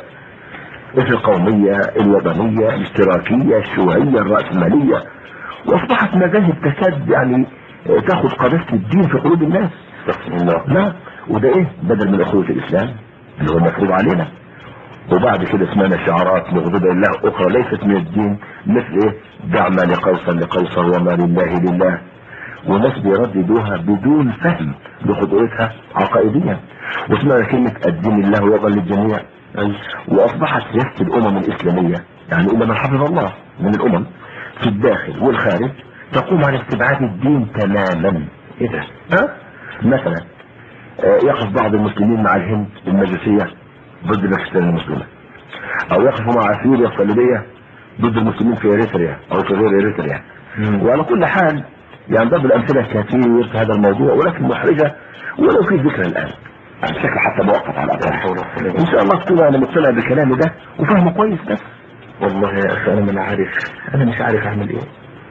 Speaker 1: مثل القوميه الوطنيه الاشتراكيه الشيوعيه الراسماليه واصبحت مذاهب تكاد يعني تاخذ قذافه الدين في قلوب الناس استغفر الله لا وده ايه بدل من اخوه الاسلام اللي هو المفروض علينا وبعد كده سمعنا شعارات مغضبة لله أخرى ليست من الدين مثل إيه دع ما لقيصر لقيصر وما لله لله وناس بيرددوها بدون فهم بخطورتها عقائديا وسمعنا كلمة الدين الله وضع للجميع وأصبحت سياسة الأمم الإسلامية يعني إلا من حفظ الله من الأمم في الداخل والخارج تقوم على استبعاد الدين تماما إيه ده؟ ها؟ مثلا آه، يقف بعض المسلمين مع الهند المجوسية ضد باكستان المسلمة او يقفوا مع سوريا الصليبية ضد المسلمين في اريتريا او في غير اريتريا وعلى كل حال يعني ضرب الامثله كثير في هذا الموضوع ولكن محرجه ولو في ذكر الان يعني بشكل حتى مؤقت على الاقل ان شاء الله تكون انا مقتنع بكلامي ده وفهمه كويس بس
Speaker 2: والله يا اخي انا ما عارف انا مش عارف اعمل ايه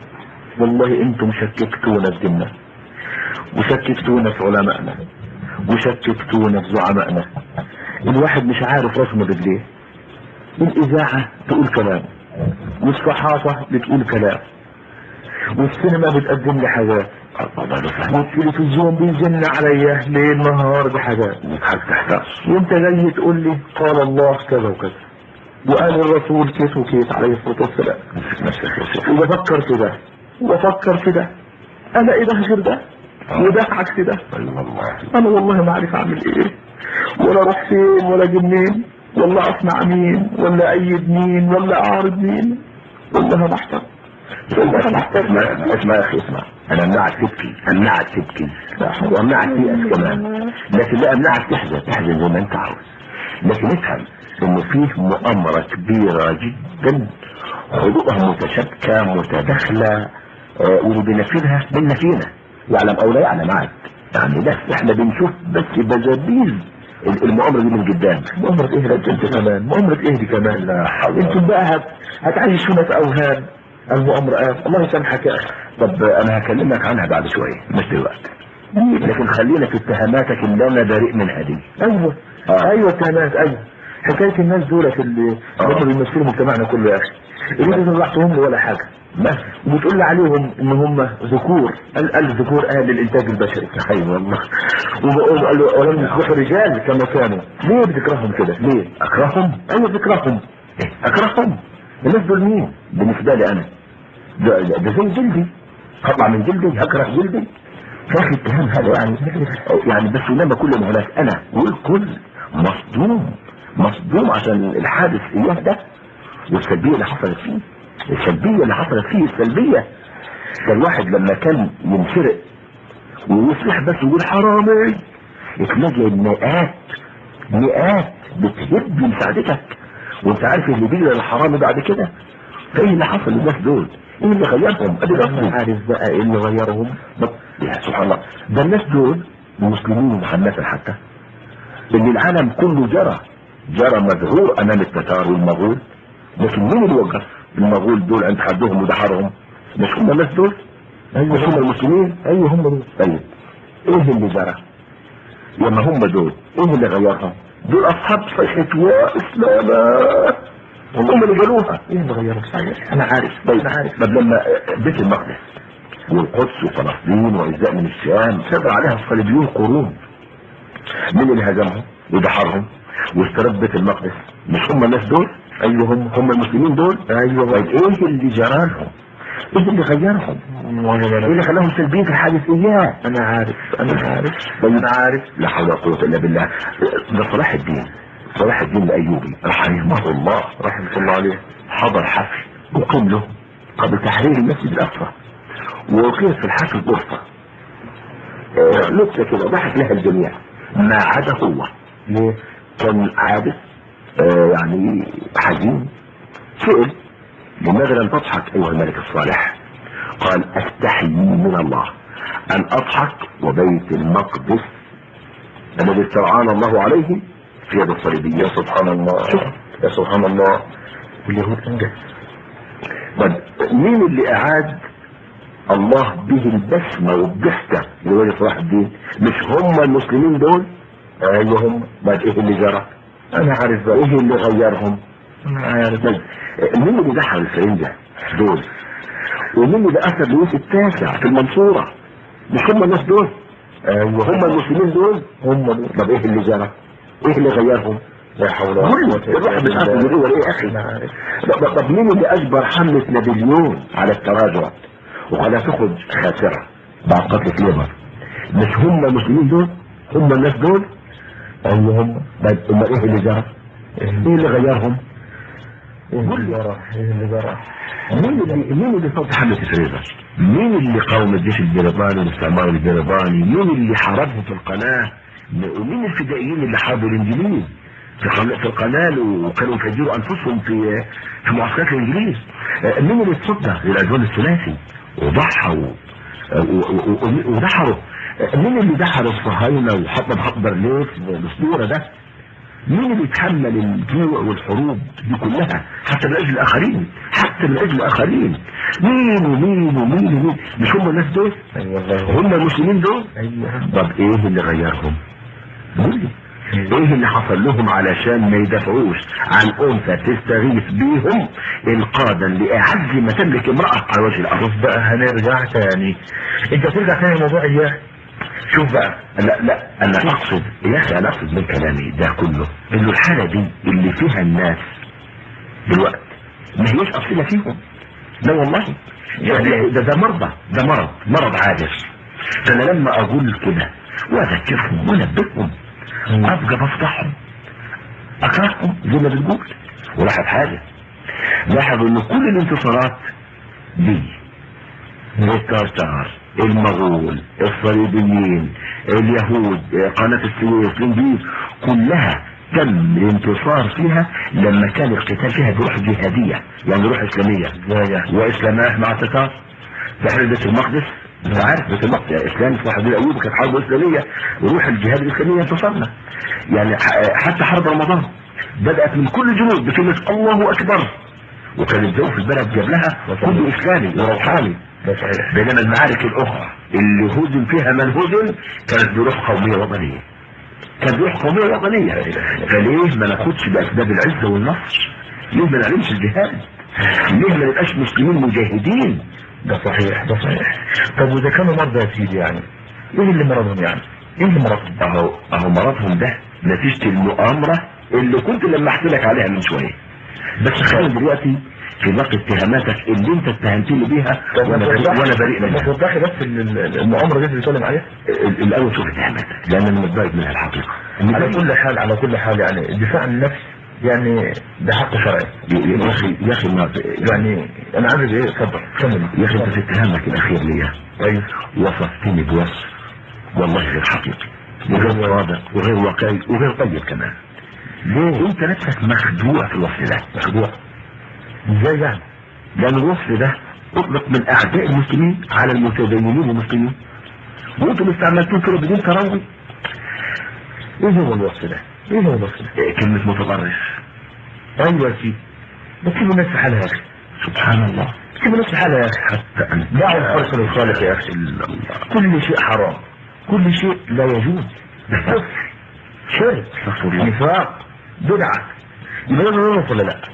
Speaker 1: والله انتم شككتونا في ديننا وشككتونا في علمائنا وشككتونا في زعمائنا الواحد مش عارف راسه من رجليه الاذاعه تقول كلام والصحافه بتقول كلام والسينما بتقدم لي حاجات والتلفزيون بيزن عليا ليل نهار بحاجات وانت جاي تقول لي قال الله كذا وكذا وقال الرسول كيت وكيت عليه الصلاه والسلام وبفكر في ده وبفكر في ده الاقي ده غير ده وده عكس ده انا والله ما عارف اعمل ايه ولا اروح فين ولا اجي منين ولا اسمع مين ولا ايد مين ولا اعارض مين والله محتار والله محتار اسمع يا اخي اسمع انا امنعك تبكي امنعك تبكي وامنعك تيأس كمان لكن لا امنعك تحزن تحزن زي ما انت عاوز لكن افهم انه فيه مؤامرة كبيرة جدا خطوطها متشابكة متداخلة آه، واللي بينفذها منا فينا يعلم او لا يعلم عاد يعني بس احنا بنشوف بس بزابيز المؤامرة دي من قدام مؤامرة ايه ده انت كمان مؤامرة ايه دي كمان لا حول انتم بقى هت... هتعيشونا في اوهام المؤامرات الله يسامحك يا اخي طب انا هكلمك عنها بعد شوية مش دلوقتي لكن خلينا في اتهاماتك اللي انا بريء منها دي
Speaker 2: ايوه
Speaker 1: آه.
Speaker 2: ايوه اتهامات ايوه حكايه الناس دولت اللي
Speaker 1: آه.
Speaker 2: هم بيمثلوا مجتمعنا كله يا اخي الولاد دول رحتهم لي ولا حاجه
Speaker 1: ما
Speaker 2: وبتقول لي عليهم ان هم ذكور قال قال ذكور اهل الانتاج البشري
Speaker 1: اي والله
Speaker 2: وبقول قال له ولم يصبحوا رجال كما كانوا ليه بتكرههم كده ليه
Speaker 1: اكرههم
Speaker 2: ايوه بتكرههم
Speaker 1: إيه؟ اكرههم الناس دول مين بالنسبه لي انا ده, ده ده زي جلدي هطلع من جلدي هكره جلدي يا اخي الكلام هذا يعني يعني بس انما كل ما هناك انا والكل مصدوم مصدوم عشان الحادث اياه ده والسلبيه اللي حصلت فيه السلبيه اللي حصلت فيه السلبيه ده الواحد لما كان ينسرق ويصيح بس ويقول حرامي تلاقي مئات مئات بتهب مساعدتك وانت عارف اللي بيجري الحرامي بعد كده فايه اللي حصل للناس دول؟ ايه اللي غيرهم؟ ادي
Speaker 2: انا
Speaker 1: ربي
Speaker 2: عارف بقى ايه اللي غيرهم
Speaker 1: طب يا سبحان الله ده الناس دول المسلمين محمدا حتى ان العالم كله جرى جرى مذعور امام التتار والمغول لكن مين اللي وقف المغول دول عند حدهم ودحرهم مش هم الناس دول مش هم المسلمين
Speaker 2: ايوه هم دول
Speaker 1: طيب ايه اللي جرى لما هم دول ايه اللي غيرهم دول اصحاب صيحة واسلاما هم اللي قالوها
Speaker 2: ايه اللي غيرهم صحيح انا عارف
Speaker 1: طيب
Speaker 2: انا عارف
Speaker 1: طب لما بيت المقدس والقدس وفلسطين واجزاء من الشام صبر عليها الصليبيون قرون مين اللي هزمهم ودحرهم واسترد بيت المقدس مش هم الناس دول ايوه هم هم المسلمين دول
Speaker 2: ايوه
Speaker 1: طيب ايه اللي جرالهم ايه اللي غيرهم ايه اللي خلاهم سلبيين في الحادث اياه
Speaker 2: انا عارف انا عارف
Speaker 1: طيب
Speaker 2: انا عارف
Speaker 1: لا حول ولا قوه الا بالله ده صلاح الدين صلاح الدين الايوبي رحمه الله
Speaker 2: رحمه الله عليه
Speaker 1: حضر حفل وقيم له قبل تحرير المسجد الاقصى وقيل في الحفل غرفه آه، نكته كده ضحك لها الجميع ما عدا هو
Speaker 2: ليه؟
Speaker 1: كان عابس آه، يعني حزين سئل لماذا لم تضحك ايها الملك الصالح قال استحيي من الله ان اضحك وبيت المقدس الذي استرعانا الله عليه في يد الصليبية
Speaker 2: يا سبحان الله
Speaker 1: شوف.
Speaker 2: يا سبحان الله واليهود انجز
Speaker 1: طيب مين اللي اعاد الله به البسمة والضحكة لولي صلاح الدين مش هم المسلمين دول ايوه هم بعد ايه اللي جرى
Speaker 2: انا عارف بقى
Speaker 1: ايه اللي غيرهم
Speaker 2: انا عارف
Speaker 1: طيب مين اللي دخل الفرنجة دول ومين اللي اثر لويس التاسع في المنصورة مش هم الناس دول
Speaker 2: ايوه
Speaker 1: هم المسلمين دول
Speaker 2: هم دول
Speaker 1: طب ايه اللي جرى ايه اللي غيرهم
Speaker 2: لا حول ولا
Speaker 1: كله
Speaker 2: قوة
Speaker 1: الواحد مش عارف يقول ايه يا اخي
Speaker 2: انا عارف
Speaker 1: طب طب مين اللي اجبر حملة نابليون على التراجع وخلاها تخرج خاسرة بعد قتل كليبر مش هم المسلمين دول هم الناس دول
Speaker 2: ايوه هم
Speaker 1: طيب امال ايه اللي جرى ايه اللي غيرهم
Speaker 2: ايه اللي جرى ايه اللي جرى
Speaker 1: مين اللي مين اللي صوت حملة فريزر مين اللي قاوم الجيش البريطاني والاستعمار البريطاني مين اللي حاربهم في القناة ومين الفدائيين اللي حاربوا الانجليز في قناة في القناة وكانوا يفجروا انفسهم في في معسكرات الانجليز آه، مين اللي اتصدى للعدوان الثلاثي وضحوا آه، و- و- و- ودحروا آه، مين اللي دحر الصهاينة وحط بحط برليف الاسطورة ده مين اللي يتحمل الجوع والحروب دي كلها حتى من اجل الاخرين حتى من اجل الاخرين مين ومين ومين ومين مش هم الناس دول
Speaker 2: ايوه والله
Speaker 1: هم المسلمين دول
Speaker 2: ايوه
Speaker 1: طب ايه اللي غيرهم قول لي ايه اللي حصل لهم علشان ما يدافعوش عن انثى تستغيث بيهم انقاذا لاعز ما تملك امراه على وجه الارض
Speaker 2: شوف بقى هنرجع تاني انت ترجع تاني لموضوع اياه
Speaker 1: شوف بقى لا لا انا اقصد يا اخي انا اقصد من كلامي ده كله انه الحاله دي اللي فيها الناس دلوقتي ما هيش اصيله فيهم لا والله يعني ده ده مرضى ده مرض مرض عادس فانا لما اقول كده واذكرهم وانبههم ابقى بفضحهم اكرههم زي ما بتقول ولاحظ حاجه لاحظ ان كل الانتصارات دي التتار المغول الصليبيين اليهود قناة السويس الانجليز كلها تم الانتصار فيها لما كان القتال فيها بروح جهادية يعني روح اسلامية واسلامية مع التتار تحرير بيت المقدس انت عارف بيت المقدس يعني اسلام صلاح الدين الايوبي كانت حرب اسلامية وروح الجهاد الاسلامية انتصرنا يعني ح- حتى حرب رمضان بدأت من كل الجنود بكلمة الله اكبر وكان الجو في البلد قبلها كله اسلامي وروحاني
Speaker 2: ده صحيح
Speaker 1: بينما المعارك الاخرى اللي هزم فيها من هزم كانت بروح قوميه وطنيه كانت بروح قوميه وطنيه فليه ما ناخدش باسباب العزه والنصر ليه ما نعلمش الجهاد ليه ما نبقاش مسلمين مجاهدين
Speaker 2: ده صحيح ده صحيح طب واذا كانوا مرضى يا سيدي يعني ايه اللي مرضهم يعني ايه اللي مرضهم
Speaker 1: اهو اهو مرضهم ده نتيجة المؤامرة اللي كنت لمحت لك عليها من شوية بس خلينا دلوقتي في باقي اتهاماتك اللي انت اتهمتني بيها وانا بريء وانا بريء
Speaker 2: ما
Speaker 1: منها
Speaker 2: توضحي بس ال- ال- المؤامره دي اللي بيتكلم عليها
Speaker 1: ال- الاول شوف اتهاماتك لان انا متضايق منها الحقيقة
Speaker 2: على كل حال على كل حال يعني الدفاع عن النفس يعني ده حق شرعي
Speaker 1: يا يا اخي يا اخي ما
Speaker 2: يعني انا عامل ايه اتفضل كمل
Speaker 1: يا اخي انت في اتهامك الاخير ليا
Speaker 2: ايوه
Speaker 1: وصفتني بوصف والله غير حقيقي وغير صادق وغير واقعي وغير طيب كمان ليه انت نفسك مخدوع في الوصف ده
Speaker 2: مخدوع ازاي يعني
Speaker 1: لان الوصف ده اطلق من اعداء المسلمين على المتدينين المسلمين وانتم استعملتوه كده بدون تروي
Speaker 2: ايه هو الوصف ده ايه هو الوصف ده
Speaker 1: إيه كلمة متطرف
Speaker 2: ايوه يا سيدي بس سيبوا الناس في حالها يا اخي
Speaker 1: سبحان الله
Speaker 2: سيبوا الناس في حالها يا اخي
Speaker 1: حتى أن
Speaker 2: دعوا الخلق للخالق يا اخي
Speaker 1: إلا الله
Speaker 2: كل شيء حرام كل شيء لا يجوز كفر شرك
Speaker 1: استغفر الله
Speaker 2: نفاق بدعة يبقى لازم نعرف ولا لا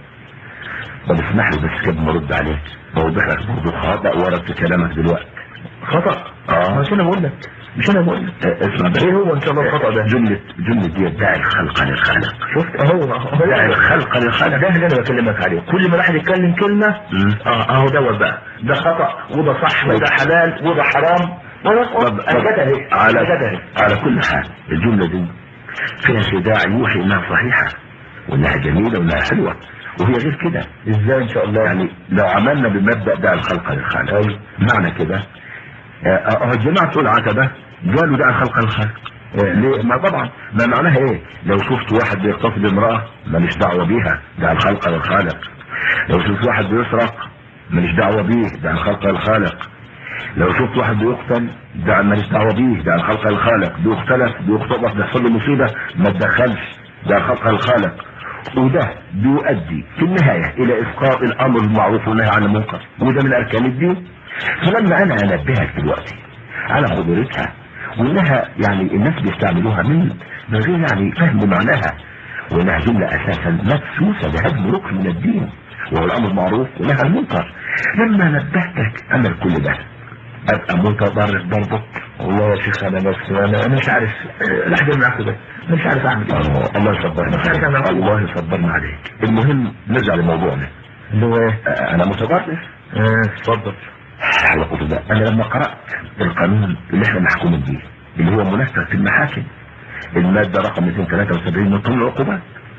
Speaker 1: طب اسمح لي بس كده مرد عليك بوضح لك برضه خطأ ورد في كلامك دلوقتي
Speaker 2: خطأ
Speaker 1: اه
Speaker 2: مش انا بقول لك مش انا بقول لك
Speaker 1: آه، اسمع بس
Speaker 2: ايه هو ان شاء الله الخطأ ده
Speaker 1: جملة جملة دي داعي الخلق للخالق
Speaker 2: شفت اهو اهو
Speaker 1: داعي الخلق للخالق
Speaker 2: ده اللي انا بكلمك عليه كل ما الواحد يتكلم كلمة
Speaker 1: مم.
Speaker 2: اه اهو دوت بقى ده خطأ وده صح وده حلال وده حرام
Speaker 1: طب
Speaker 2: انا جت اهي
Speaker 1: على
Speaker 2: أنا جت اهي
Speaker 1: على كل حال الجملة دي فيها خداع يوحي انها صحيحة وانها جميلة وانها حلوة وهي غير كده
Speaker 2: ازاي ان شاء الله
Speaker 1: يعني لو عملنا بمبدأ داعي الخلق للخالق
Speaker 2: أيوة.
Speaker 1: معنى كده آه، اه الجماعة بتوع العتبة قالوا داعي الخلق للخالق آه، ليه؟ ما طبعا ما معناها ايه؟ لو شفت واحد بيغتصب امرأة ماليش دعوة بيها داعي الخلق للخالق لو شفت واحد بيسرق ماليش دعوة بيه داعي الخلق للخالق لو شفت واحد بيقتل ده ماليش دعوه بيه ده الخلق الخالق بيختلف بيختلف بيحصل له مصيبه ما تدخلش ده الخلق الخالق وده بيؤدي في النهايه الى اسقاط الامر بالمعروف والنهي عن المنكر وده من اركان الدين فلما انا انبهك دلوقتي على خطورتها وانها يعني الناس بيستعملوها من من غير يعني فهم معناها وانها جمله اساسا مدسوسه بهدم ركن من الدين وهو الامر بالمعروف والنهي عن المنكر لما نبهتك انا كل ده ابقى متضرر برضه
Speaker 2: والله يا شيخ انا بس انا انا مش عارف آه، لحظه معاك بس انا مش عارف اعمل ايه
Speaker 1: آه، الله يصبرنا
Speaker 2: مش عارف أنا
Speaker 1: عليك
Speaker 2: أقول.
Speaker 1: الله يصبرنا عليك المهم نرجع لموضوعنا
Speaker 2: اللي هو ايه
Speaker 1: آه، انا متضرر
Speaker 2: آه، اتفضل
Speaker 1: على قول الله انا لما قرات القانون اللي احنا محكومين بيه اللي هو منفذ في المحاكم الماده رقم 273 من قانون العقوبات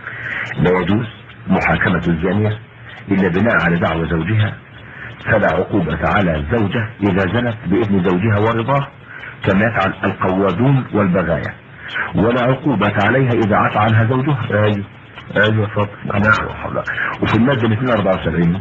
Speaker 1: لا يجوز محاكمه الزانيه الا بناء على دعوى زوجها فلا عقوبة على الزوجة إذا زنت بإذن زوجها ورضاه كما يفعل القوادون والبغايا ولا عقوبة عليها إذا عفى عنها زوجها
Speaker 2: ايوه ايوه اتفضل
Speaker 1: نعم وفي المادة 274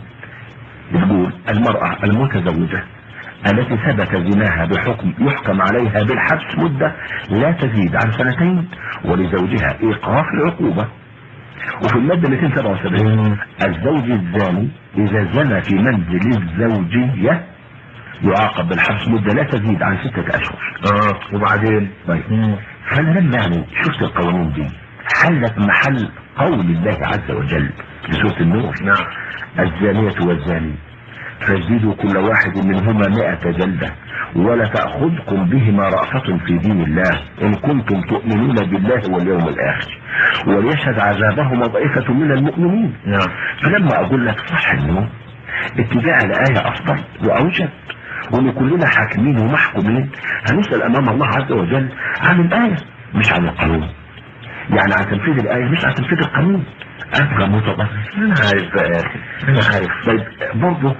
Speaker 1: بتقول المرأة المتزوجة التي ثبت زناها بحكم يحكم عليها بالحبس مدة لا تزيد عن سنتين ولزوجها إيقاف العقوبة وفي المادة 277 الزوج الزاني إذا زنى في منزل الزوجية يعاقب بالحبس مدة لا تزيد عن ستة أشهر
Speaker 2: اه وبعدين
Speaker 1: طيب
Speaker 2: مم.
Speaker 1: فأنا لما يعني شفت القوانين دي حلت محل قول الله عز وجل في سورة النور
Speaker 2: نعم
Speaker 1: الزانية والزاني فازددوا كل واحد منهما مئة جلدة ولا تأخذكم بهما رأفة في دين الله إن كنتم تؤمنون بالله واليوم الآخر وليشهد عذابهما طائفة من المؤمنين
Speaker 2: نعم
Speaker 1: فلما أقول لك صح النوم اتباع الآية أفضل وأوجب وإن كلنا حاكمين ومحكومين هنسأل أمام الله عز وجل عن الآية مش عن القانون يعني عن تنفيذ الآية مش عن تنفيذ القانون أبقى متضرر
Speaker 2: انا عارف بقى يا اخي انا عارف
Speaker 1: طيب برضه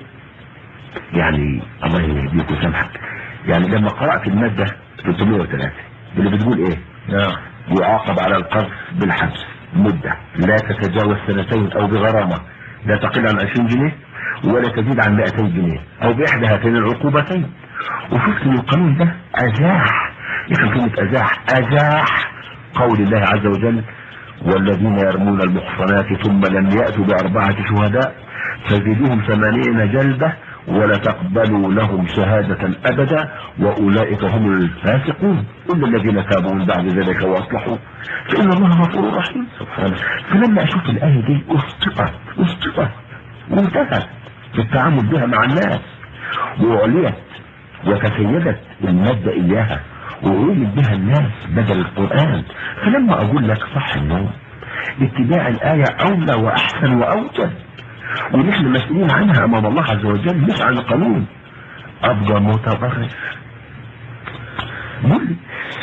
Speaker 1: يعني الله يهديك ويسامحك يعني لما قرأت المادة 303 اللي بتقول ايه
Speaker 2: نعم
Speaker 1: يعاقب على القذف بالحبس مدة لا تتجاوز سنتين او بغرامة لا تقل عن 20 جنيه ولا تزيد عن 200 جنيه او باحدى هاتين العقوبتين وشفت ان القانون ده ازاح يفهم كلمة ازاح ازاح قول الله عز وجل والذين يرمون المحصنات ثم لم يأتوا بأربعة شهداء فزيدوهم ثمانين جلدة ولا تقبلوا لهم شهادة أبدا وأولئك هم الفاسقون إلا الذين تابوا من بعد ذلك وأصلحوا فإن الله غفور رحيم
Speaker 2: سبحانه
Speaker 1: فلما أشوف الآية دي أسقطت أسقطت وانتهت في التعامل بها مع الناس وعليت وتسيدت المادة إياها وعلمت بها الناس بدل القرآن فلما أقول لك صح النوم اتباع الآية أولى وأحسن وأوجد ونحن مسؤولين عنها أمام الله عز وجل مش عن القانون أبقى متبرج قول لي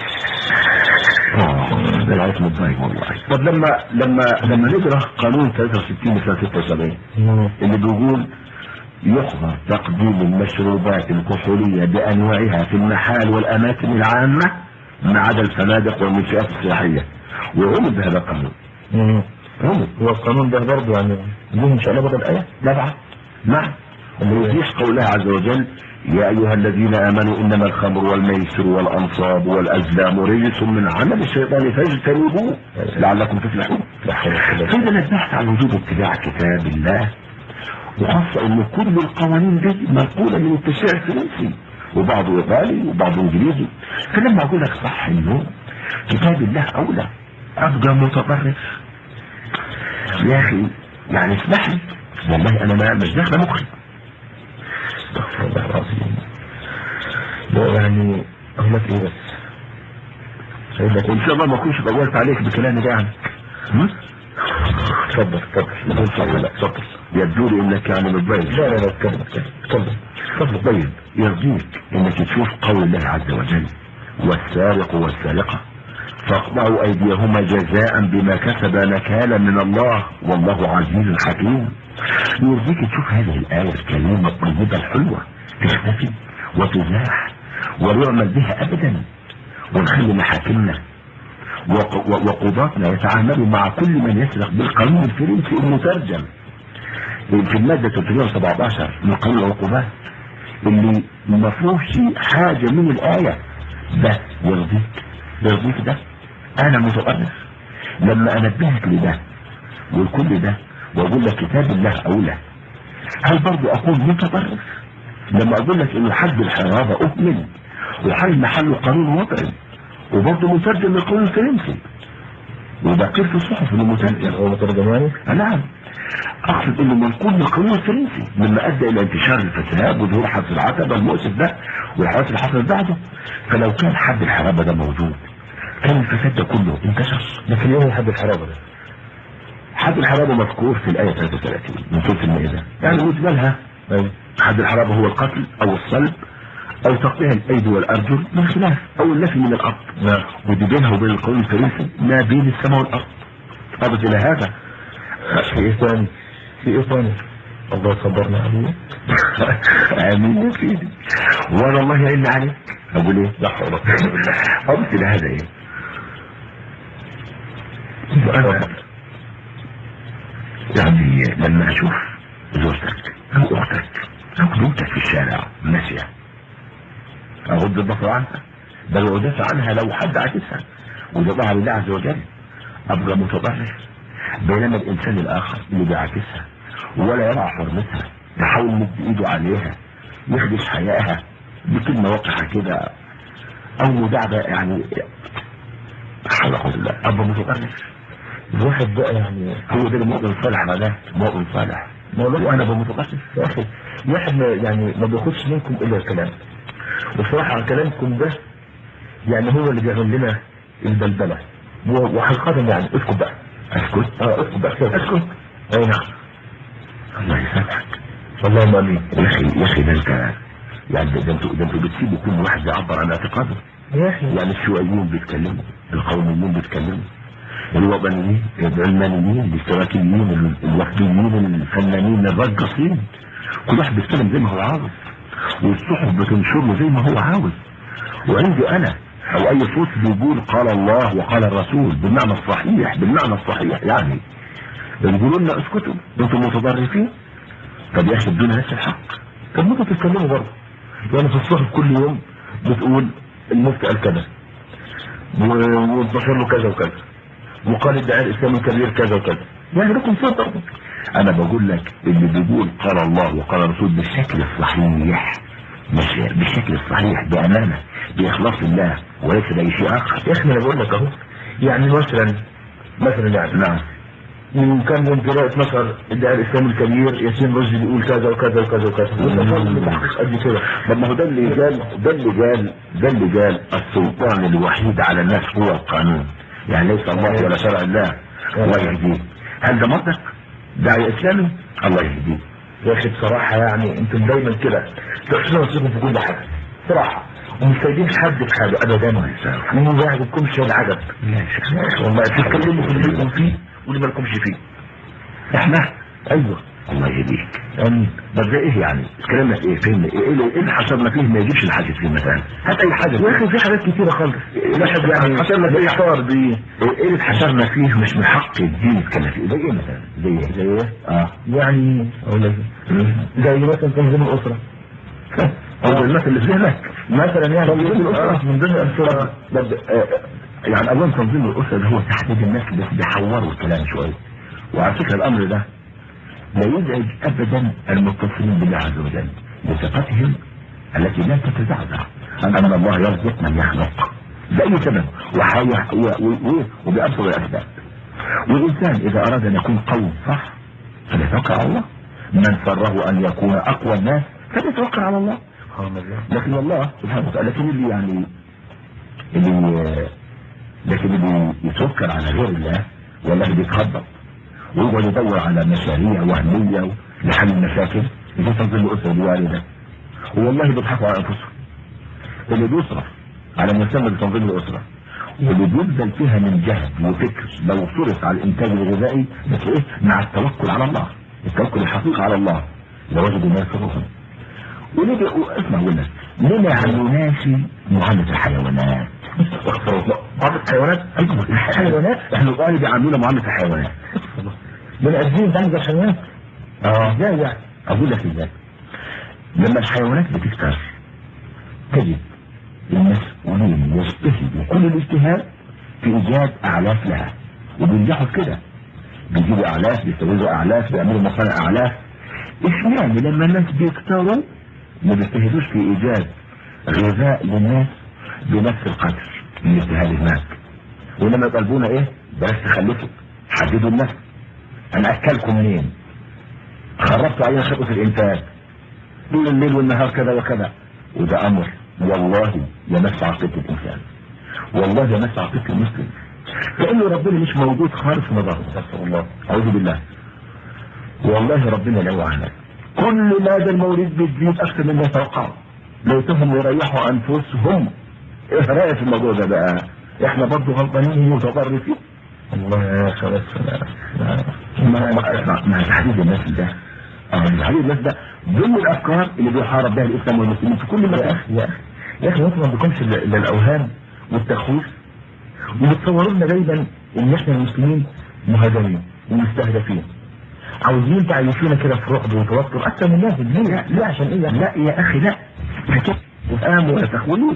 Speaker 1: اه ده العيش متضايق والله طب لما لما لما نقرا قانون 63 مثال 76 اللي بيقول يحظر تقديم المشروبات الكحولية بأنواعها في المحال والأماكن العامة ما عدا الفنادق والمنشآت السياحية وعمل بهذا القانون عمل
Speaker 2: هو القانون ده برضه يعني ليه مش علاقه بالايه؟
Speaker 1: نعم نعم ويوضيح قوله عز وجل يا أيها الذين آمنوا إنما الخمر والميسر والأنصاب والأزلام رجس من عمل الشيطان فاجتنبوه لعلكم تفلحون
Speaker 2: لا حول ولا قوة
Speaker 1: فإذا نبهت عن وجوب اتباع كتاب الله وخاصة ان كل القوانين دي منقولة من التشريع الفرنسي وبعضه ايطالي وبعضه انجليزي فلما اقول لك صح انه كتاب الله اولى ابقى متطرف يا اخي يعني اسمح لي والله انا ما مش داخله مخي
Speaker 2: استغفر الله العظيم ده يعني اقول لك ايه بس اقول لك
Speaker 1: وان شاء الله ما اكونش طولت عليك بكلامي ده يعني هم؟
Speaker 2: اتفضل اتفضل
Speaker 1: اتفضل اتفضل يبدو لي انك يعني متضايق
Speaker 2: لا لا لا اتكلم اتكلم اتفضل
Speaker 1: طب طيب يرضيك انك تشوف قول الله عز وجل والسارق والسارقة فاقطعوا ايديهما جزاء بما كسبا نكالا من الله والله عزيز حكيم يرضيك تشوف هذه الآية الكريمة الطيبة الحلوة تختفي وتزاح ويعمل بها ابدا ونخلي محاكمنا وق- و- وقضاتنا يتعاملوا مع كل من يسرق بالقانون الفرنسي المترجم في المادة 317 من قانون العقوبات اللي ما فيهوش حاجة من الآية ده يرضيك يرضيك ده أنا متطرف لما أنبهك لده والكل ده وأقول لك كتاب الله أولى هل برضو أكون متطرف لما أقول لك إن حد الحرابة أهمل وحل محله قانون وضعي وبرضه مترجم للقانون الفرنسي وده قيل في الصحف انه مترجم
Speaker 2: هو مترجم يعني
Speaker 1: نعم اقصد انه منقول من القانون الفرنسي مما ادى الى انتشار الفساد وظهور حبس العتبه المؤسف ده والحوادث اللي حصلت بعده فلو كان حد الحرابه ده موجود كان الفساد ده كله انتشر
Speaker 2: لكن ايه حد الحرابه ده؟
Speaker 1: حد الحرابه مذكور في الايه 33 من سوره المائده يعني مجملها
Speaker 2: ايوه
Speaker 1: حد الحرابه هو القتل او الصلب او تقطيع الايدي والارجل من خلاف او النفي من الارض
Speaker 2: نعم
Speaker 1: ودي بينها وبين القانون الفرنسي ما بين السماء والارض اضف الى هذا
Speaker 2: في ايه ثاني؟ في ايه ثاني؟ الله يصبرنا عليه
Speaker 1: امين يا سيدي وانا الله يعين عليك اقول ايه
Speaker 2: لا حول ولا قوه بالله
Speaker 1: اضف الى هذا ايه انا يعني لما اشوف زوجتك او اختك او بنتك في الشارع ماشيه اغض البصر عنها بل وادافع عنها لو حد عكسها وده ظهر الله عز وجل ابقى متضرر بينما الانسان الاخر اللي بيعاكسها ولا يرعى حرمتها يحاول يمد ايده عليها يخدش حيائها بكلمه وقحه كده او مداعبه يعني حول قوه الله ابقى متضرر
Speaker 2: الواحد بقى يعني
Speaker 1: هو ده المؤمن الصالح معناه مؤمن صالح
Speaker 2: ما هو
Speaker 1: وانا بمتضرر
Speaker 2: يا اخي الواحد ما يعني ما بياخدش منكم الا الكلام وصراحه عن كلامكم ده يعني هو اللي بيعمل لنا البلبله و- وحقيقه يعني اسكت بقى
Speaker 1: اسكت
Speaker 2: اه اسكت بقى كده.
Speaker 1: اسكت
Speaker 2: اي نعم
Speaker 1: الله يسامحك
Speaker 2: اللهم امين
Speaker 1: يا اخي يا اخي ده انت يعني ده انتوا ده انتوا بتسيبوا كل واحد يعبر عن اعتقاده
Speaker 2: يا اخي
Speaker 1: يعني الشيوعيين بيتكلموا القوميين بيتكلموا الوطنيين العلمانيين الاشتراكيين الوفديين الفنانين الرقصين كل واحد بيتكلم زي ما هو عاوز والصحف بتنشر له زي ما هو عاوز وعندي انا او اي صوت بيقول قال الله وقال الرسول بالمعنى الصحيح بالمعنى الصحيح يعني يقولوا لنا اسكتوا انتم متضرفين طب يا اخي ادونا نفس الحق
Speaker 2: طب ما انتوا تتكلموا برضه يعني في الصحف كل يوم بتقول المفتي قال كذا و- وانتشر له كذا وكذا وقال الداعي الاسلامي الكبير كذا وكذا يعني لكم صوت برضه
Speaker 1: انا بقول لك اللي بيقول قال الله وقال الرسول بالشكل الصحيح مش بالشكل الصحيح بامانه باخلاص الله وليس باي شيء اخر
Speaker 2: يا اخي انا بقول لك اهو يعني مثلا مثلا يعني
Speaker 1: نعم
Speaker 2: من كام يوم كده اتنشر الداعي الاسلامي الكبير ياسين رشدي بيقول كذا وكذا وكذا وكذا والتفاصيل بتحقق قد كده
Speaker 1: طب ما هو ده اللي قال ده اللي قال ده اللي قال السلطان الوحيد على الناس هو القانون يعني ليس الله ولا شرع الله الله يهديه هل ده منطق داعي اسلامي الله يهديه
Speaker 2: يا اخي بصراحه يعني انتم دايما كده تحسنوا نفسكم في كل حاجه صراحه ومش سايبين حد في حاجه ابدا وما بيعجبكمش العجب والله تتكلموا في اللي لكم فيه واللي ما لكمش فيه
Speaker 1: احنا
Speaker 2: ايوه
Speaker 1: الله يهديك
Speaker 2: امين
Speaker 1: طب ده ايه يعني كلامنا ايه فين ايه اللي ايه اللي حصلنا فيه ما يجيبش الحاجة فيه مثلا هات اي حاجة
Speaker 2: يا اخي في حاجات كتيره خالص الواحد يعني
Speaker 1: حصلنا فيه
Speaker 2: محتار بيه
Speaker 1: ايه اللي اتحشرنا فيه مش من حق الدين يتكلم فيه زي ايه مثلا زي ايه
Speaker 2: زي ايه؟
Speaker 1: اه
Speaker 2: يعني اقول لك زي مثلا تنظيم الاسره
Speaker 1: او الناس اللي في ذهنك
Speaker 2: مثلا يعني
Speaker 1: تنظيم الأسرة.
Speaker 2: آه، من ضمن الامثله
Speaker 1: طب آه، يعني اظن تنظيم الاسره ده هو تحديد الناس اللي بيحوروا الكلام شويه وعلى فكره الامر ده لا يزعج ابدا المتصلين بالله عز وجل بثقتهم التي لا تتزعزع ان الله يرزق من يخلق باي سبب وحي- و- و- و- وبابسط الاسباب والانسان اذا اراد ان يكون قوي صح فليتوكل على الله من سره ان يكون اقوى الناس فليتوكل على الله
Speaker 2: سبحان الله
Speaker 1: لكن الله سبحانه وتعالى لكن اللي يعني اللي لكن اللي يتوكل على غير الله والله بيتخبط ويقعد يدور على مشاريع وهمية لحل المشاكل يجي تنظيم الأسرة الوالدة والله بيضحكوا على أنفسهم اللي بيصرف على ما يسمى بتنظيم الأسرة واللي بيبذل فيها من جهد وفكر لو صرف على الإنتاج الغذائي بس إيه مع التوكل على الله التوكل الحقيقي على الله لوجدوا ما يسرهم وليه اسمع ولا ليه يعملوناش معاملة الحيوانات
Speaker 2: استغفر الله بعض الحيوانات
Speaker 1: ايوه الحيوانات احنا الغالي بيعاملونا معاملة الحيوانات
Speaker 2: بني ادمين تعمل زي الحيوانات
Speaker 1: اه
Speaker 2: ازاي يعني
Speaker 1: اقول لك ازاي لما الحيوانات بتكتر تجد المسؤولين يجتهدوا كل الاجتهاد في ايجاد اعلاف لها وبينجحوا في كده بيجيبوا اعلاف بيستوردوا اعلاف بيعملوا مصانع اعلاف اشمعنى لما الناس بيكتروا ما بيجتهدوش في ايجاد غذاء للناس بنفس القدر من اجتهاد هناك وانما يطالبونا ايه بلاش تخلفوا حددوا النفس انا اكلكم منين خربت علينا خطة الانتاج طول الليل والنهار كذا وكذا وده امر والله يمس عقيدة الانسان والله يمس عقيدة المسلم كأنه ربنا مش موجود خالص في نظره استغفر الله اعوذ بالله والله ربنا لا يعانى كل ما ده المولد بتزيد اكثر مما يتوقعوا ليتهم يريحوا انفسهم ايه رايك في الموضوع ده بقى احنا برضه غلطانين ومتطرفين
Speaker 2: الله يا اخي بس
Speaker 1: ما ما ما تحديد الناس ده اه تحديد الناس ده ضمن الافكار اللي بيحارب بها الاسلام والمسلمين في كل
Speaker 2: يا
Speaker 1: مكان
Speaker 2: اخي يا اخي يا اخي انتوا ما عندكمش الا إلا الاوهام والتخويف وبتصوروا لنا دايما ان احنا المسلمين مهاجمين ومستهدفين عاوزين تعيشونا كده في رعب وتوتر اكثر من لازم ليه؟ ليه عشان ايه يعني؟
Speaker 1: لا يا اخي لا حكايه وفهم ولا تخويف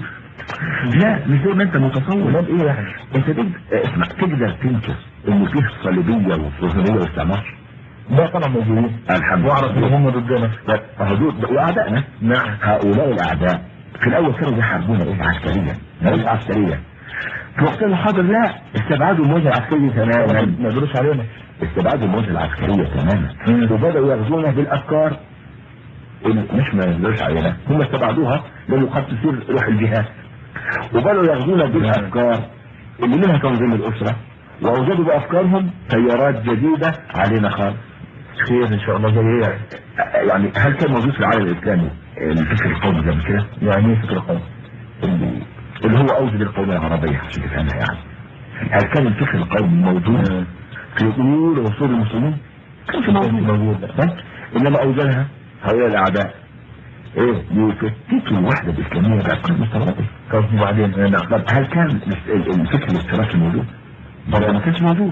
Speaker 1: لا مش زي ما انت متصور
Speaker 2: امال ايه يعني؟
Speaker 1: انت تقدر اسمع تقدر تنكر ان فيه صليبيه وصهيونيه واستعمار
Speaker 2: ده طبعا موجودين
Speaker 1: الحمد لله
Speaker 2: واعرف ان هم ضدنا
Speaker 1: لا هدول واعدائنا
Speaker 2: نعم
Speaker 1: هؤلاء الاعداء في الاول كانوا يحاربونا ايه عسكريا مش عسكريا في وقتنا الحاضر لا استبعدوا الموجه العسكريه تماما
Speaker 2: ما يقدروش علينا
Speaker 1: استبعدوا الموجه العسكريه تماما
Speaker 2: مم.
Speaker 1: وبداوا ياخذونا بالافكار اللي مش ما يقدروش علينا هم استبعدوها لانه قد تصير روح الجهاد وبداوا ياخذونا بالافكار اللي منها تنظيم الاسره واوجدوا بافكارهم تيارات جديده علينا خالص
Speaker 2: خير ان شاء الله زي ايه يعني؟
Speaker 1: يعني هل كان موجود في العالم الاسلامي الفكر القومي ده مش كده؟
Speaker 2: يعني ايه فكره قوم؟
Speaker 1: اللي اللي هو اوجد القوميه العربيه عشان تفهمها يعني هل كان الفكر القومي موجود في اول عصور المسلمين؟ كانش موجود
Speaker 2: موجود
Speaker 1: ها؟ انما اوجدها هؤلاء الاعداء ايه يفتتوا الوحده الاسلاميه بافكار مستوردة
Speaker 2: طب وبعدين نعم
Speaker 1: طب هل كان ال- ال- الفكر الاشتراكي موجود؟ برضه ما كانش موجود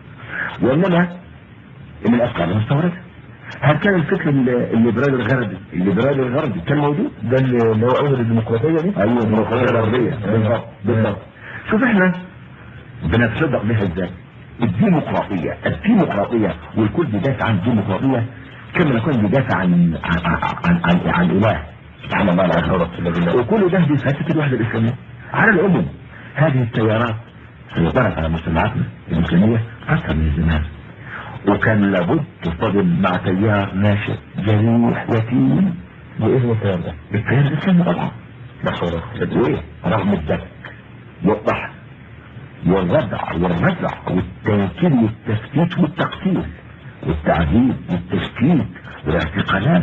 Speaker 1: وانما من الافكار المستورده هل كان الفكر ال- الليبرالي الغربي الليبرالي الغربي كان موجود؟
Speaker 2: ده اللي اللي هو اول الديمقراطيه دي
Speaker 1: ايوه الديمقراطيه الغربيه بالضبط بالضبط شوف احنا بنتصدق بها ازاي الديمقراطيه الديمقراطيه والكل بيدافع عن الديمقراطيه كما يكون بيدافع عن عن عن عن, عن اله سبحان الله لا حول ولا قوه الا بالله وكل ده بيفتت الوحده الاسلاميه على العموم هذه التيارات سيطرت على مجتمعاتنا الاسلاميه اكثر من زمان وكان لابد تصطدم مع تيار ناشئ جريح يتيم
Speaker 2: واسمه الكلام ده
Speaker 1: التيار الاسلامي طبعا
Speaker 2: لا حول ولا قوة
Speaker 1: وايه رغم الدك والضحك والردع والرزع والتنكيل والتفتيت والتقتيل والتعذيب والتشكيك والاعتقالات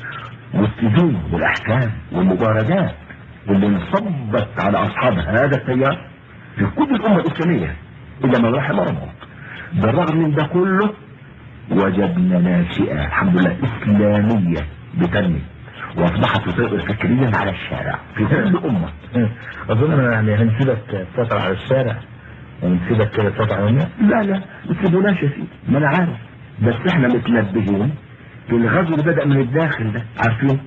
Speaker 1: والسجون والاحكام والمبارزات اللي انصبت على اصحاب هذا التيار في كل الامه الاسلاميه الا من رحم ربك بالرغم من ده كله وجدنا ناشئه الحمد لله اسلاميه بتنمي واصبحت تسيطر فكريا على الشارع في كل امه
Speaker 2: اظن يعني هنسيبك تسيطر على الشارع ونسيبك كده تسيطر على الناس
Speaker 1: لا لا ما تسيبوناش يا سيدي ما انا عارف بس احنا متنبهين في الغزو اللي بدا من الداخل ده عارفين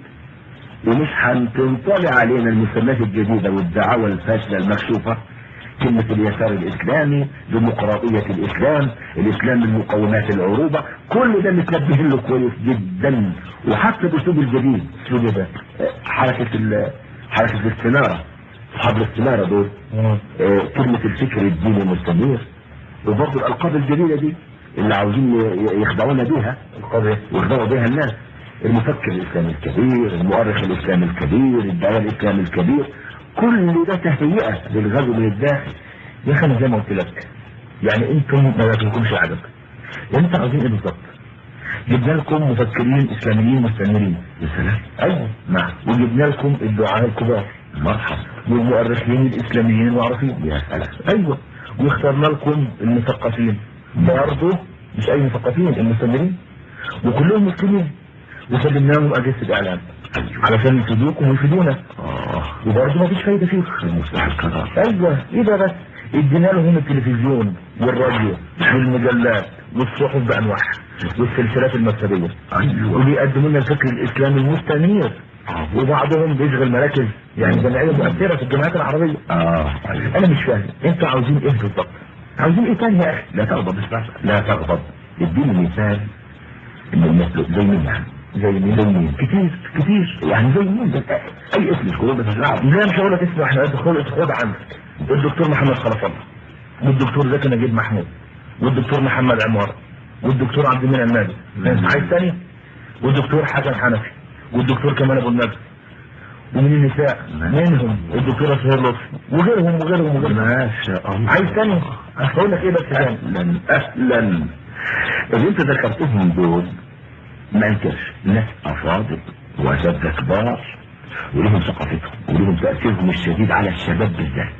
Speaker 1: ومش هتنطلع علينا المسميات الجديده والدعاوى الفاشله المكشوفه كلمة اليسار الإسلامي ديمقراطية الإسلام الإسلام من مقومات العروبة كل ده متنبهين له كويس جدا وحتى بأسلوب الجديد أسلوب ده حركة ال- حركة الاستنارة أصحاب الاستنارة دول آه، كلمة الفكر الديني المستنير وبرضه الألقاب الجديدة دي اللي عاوزين ي- يخدعونا بيها
Speaker 2: القضية
Speaker 1: ويخدعوا بيها الناس المفكر الإسلامي الكبير المؤرخ الإسلامي الكبير الدعاء الإسلامي الكبير كل ده تهيئة للغزو من الداخل
Speaker 2: يا اخي انا زي ما قلت لك يعني انتم ما ياكلكمش العدد انت عاوزين ايه بالظبط جبنا لكم مفكرين اسلاميين مستنيرين
Speaker 1: يا سلام
Speaker 2: ايوه نعم وجبنا لكم الدعاة الكبار
Speaker 1: مرحبا
Speaker 2: والمؤرخين الاسلاميين المعروفين
Speaker 1: يا سلام
Speaker 2: ايوه واخترنا لكم المثقفين برضه مش اي مثقفين المستمرين وكلهم مسلمين وسلمناهم اجهزه الاعلام
Speaker 1: أيوه
Speaker 2: علشان يفيدوكم ويفيدونا
Speaker 1: آه
Speaker 2: وبرضه ما فيش فايده فيهم
Speaker 1: المصلح القرار
Speaker 2: ايوه ايه ده بس ادينا لهم التلفزيون والراديو والمجلات والصحف بانواعها والسلسلات المكتبيه
Speaker 1: أيوه
Speaker 2: وبيقدموا لنا الفكر الاسلامي المستنير وبعضهم بيشغل مراكز يعني جمعيه مؤثره في الجامعات العربيه
Speaker 1: آه أيوه
Speaker 2: انا مش فاهم انتوا عاوزين ايه بالظبط عاوزين ايه تاني يا اخي
Speaker 1: لا تغضب اسمع لا تغضب اديني مثال من المثل زي مين يعني
Speaker 2: زي مين
Speaker 1: زي مين كتير كتير يعني زي مين ده اي اسم يذكروه بس مش عارف
Speaker 2: لا مش هقول لك اسمه احنا خد خد عندك الدكتور محمد خلف الله والدكتور زكي نجيب محمود والدكتور محمد عمار والدكتور عبد المنعم نادي
Speaker 1: مم.
Speaker 2: عايز تاني والدكتور حسن حنفي والدكتور كمال ابو النبي ومن النساء
Speaker 1: مم.
Speaker 2: منهم الدكتوره سهير لطفي وغيرهم وغيرهم وغيرهم
Speaker 1: ما شاء الله
Speaker 2: عايز تاني هقول لك ايه بس تاني
Speaker 1: اهلا اهلا اللي انت ذكرتهم دول ما انكرش ناس افاضل واساتذه كبار ولهم ثقافتهم ولهم تاثيرهم الشديد على الشباب بالذات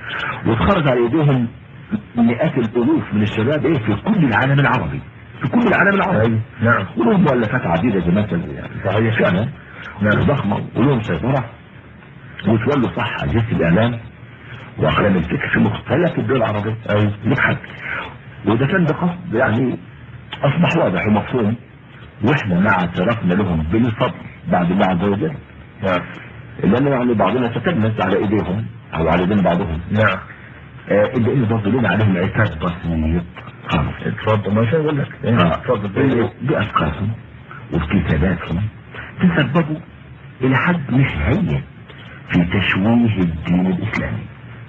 Speaker 1: واتخرج على ايديهم مئات الالوف من الشباب ايه في كل العالم العربي في كل العالم العربي
Speaker 2: أيوة. نعم
Speaker 1: ولهم مؤلفات عديده زي مثلا يعني
Speaker 2: صحيح.
Speaker 1: فعلا ناس ضخمه ولهم سيطره وتولوا صح اجهزه الاعلام واقلام الفكر في مختلف الدول العربيه
Speaker 2: ايوه
Speaker 1: نبحث وده كان بقصد يعني اصبح واضح ومفهوم واحنا مع اعترافنا لهم بالفضل بعد الله عز وجل
Speaker 2: نعم
Speaker 1: لان يعني بعضنا تتلمس على ايديهم او على ايدين بعضهم
Speaker 2: نعم
Speaker 1: آه الا ان برضه لنا عليهم عتاب بسيط خالص
Speaker 2: اتفضل مش هقول لك إيه،
Speaker 1: آه.
Speaker 2: اتفضل
Speaker 1: إيه، بافكارهم وبكتاباتهم تسببوا الى حد مش هين في تشويه الدين الاسلامي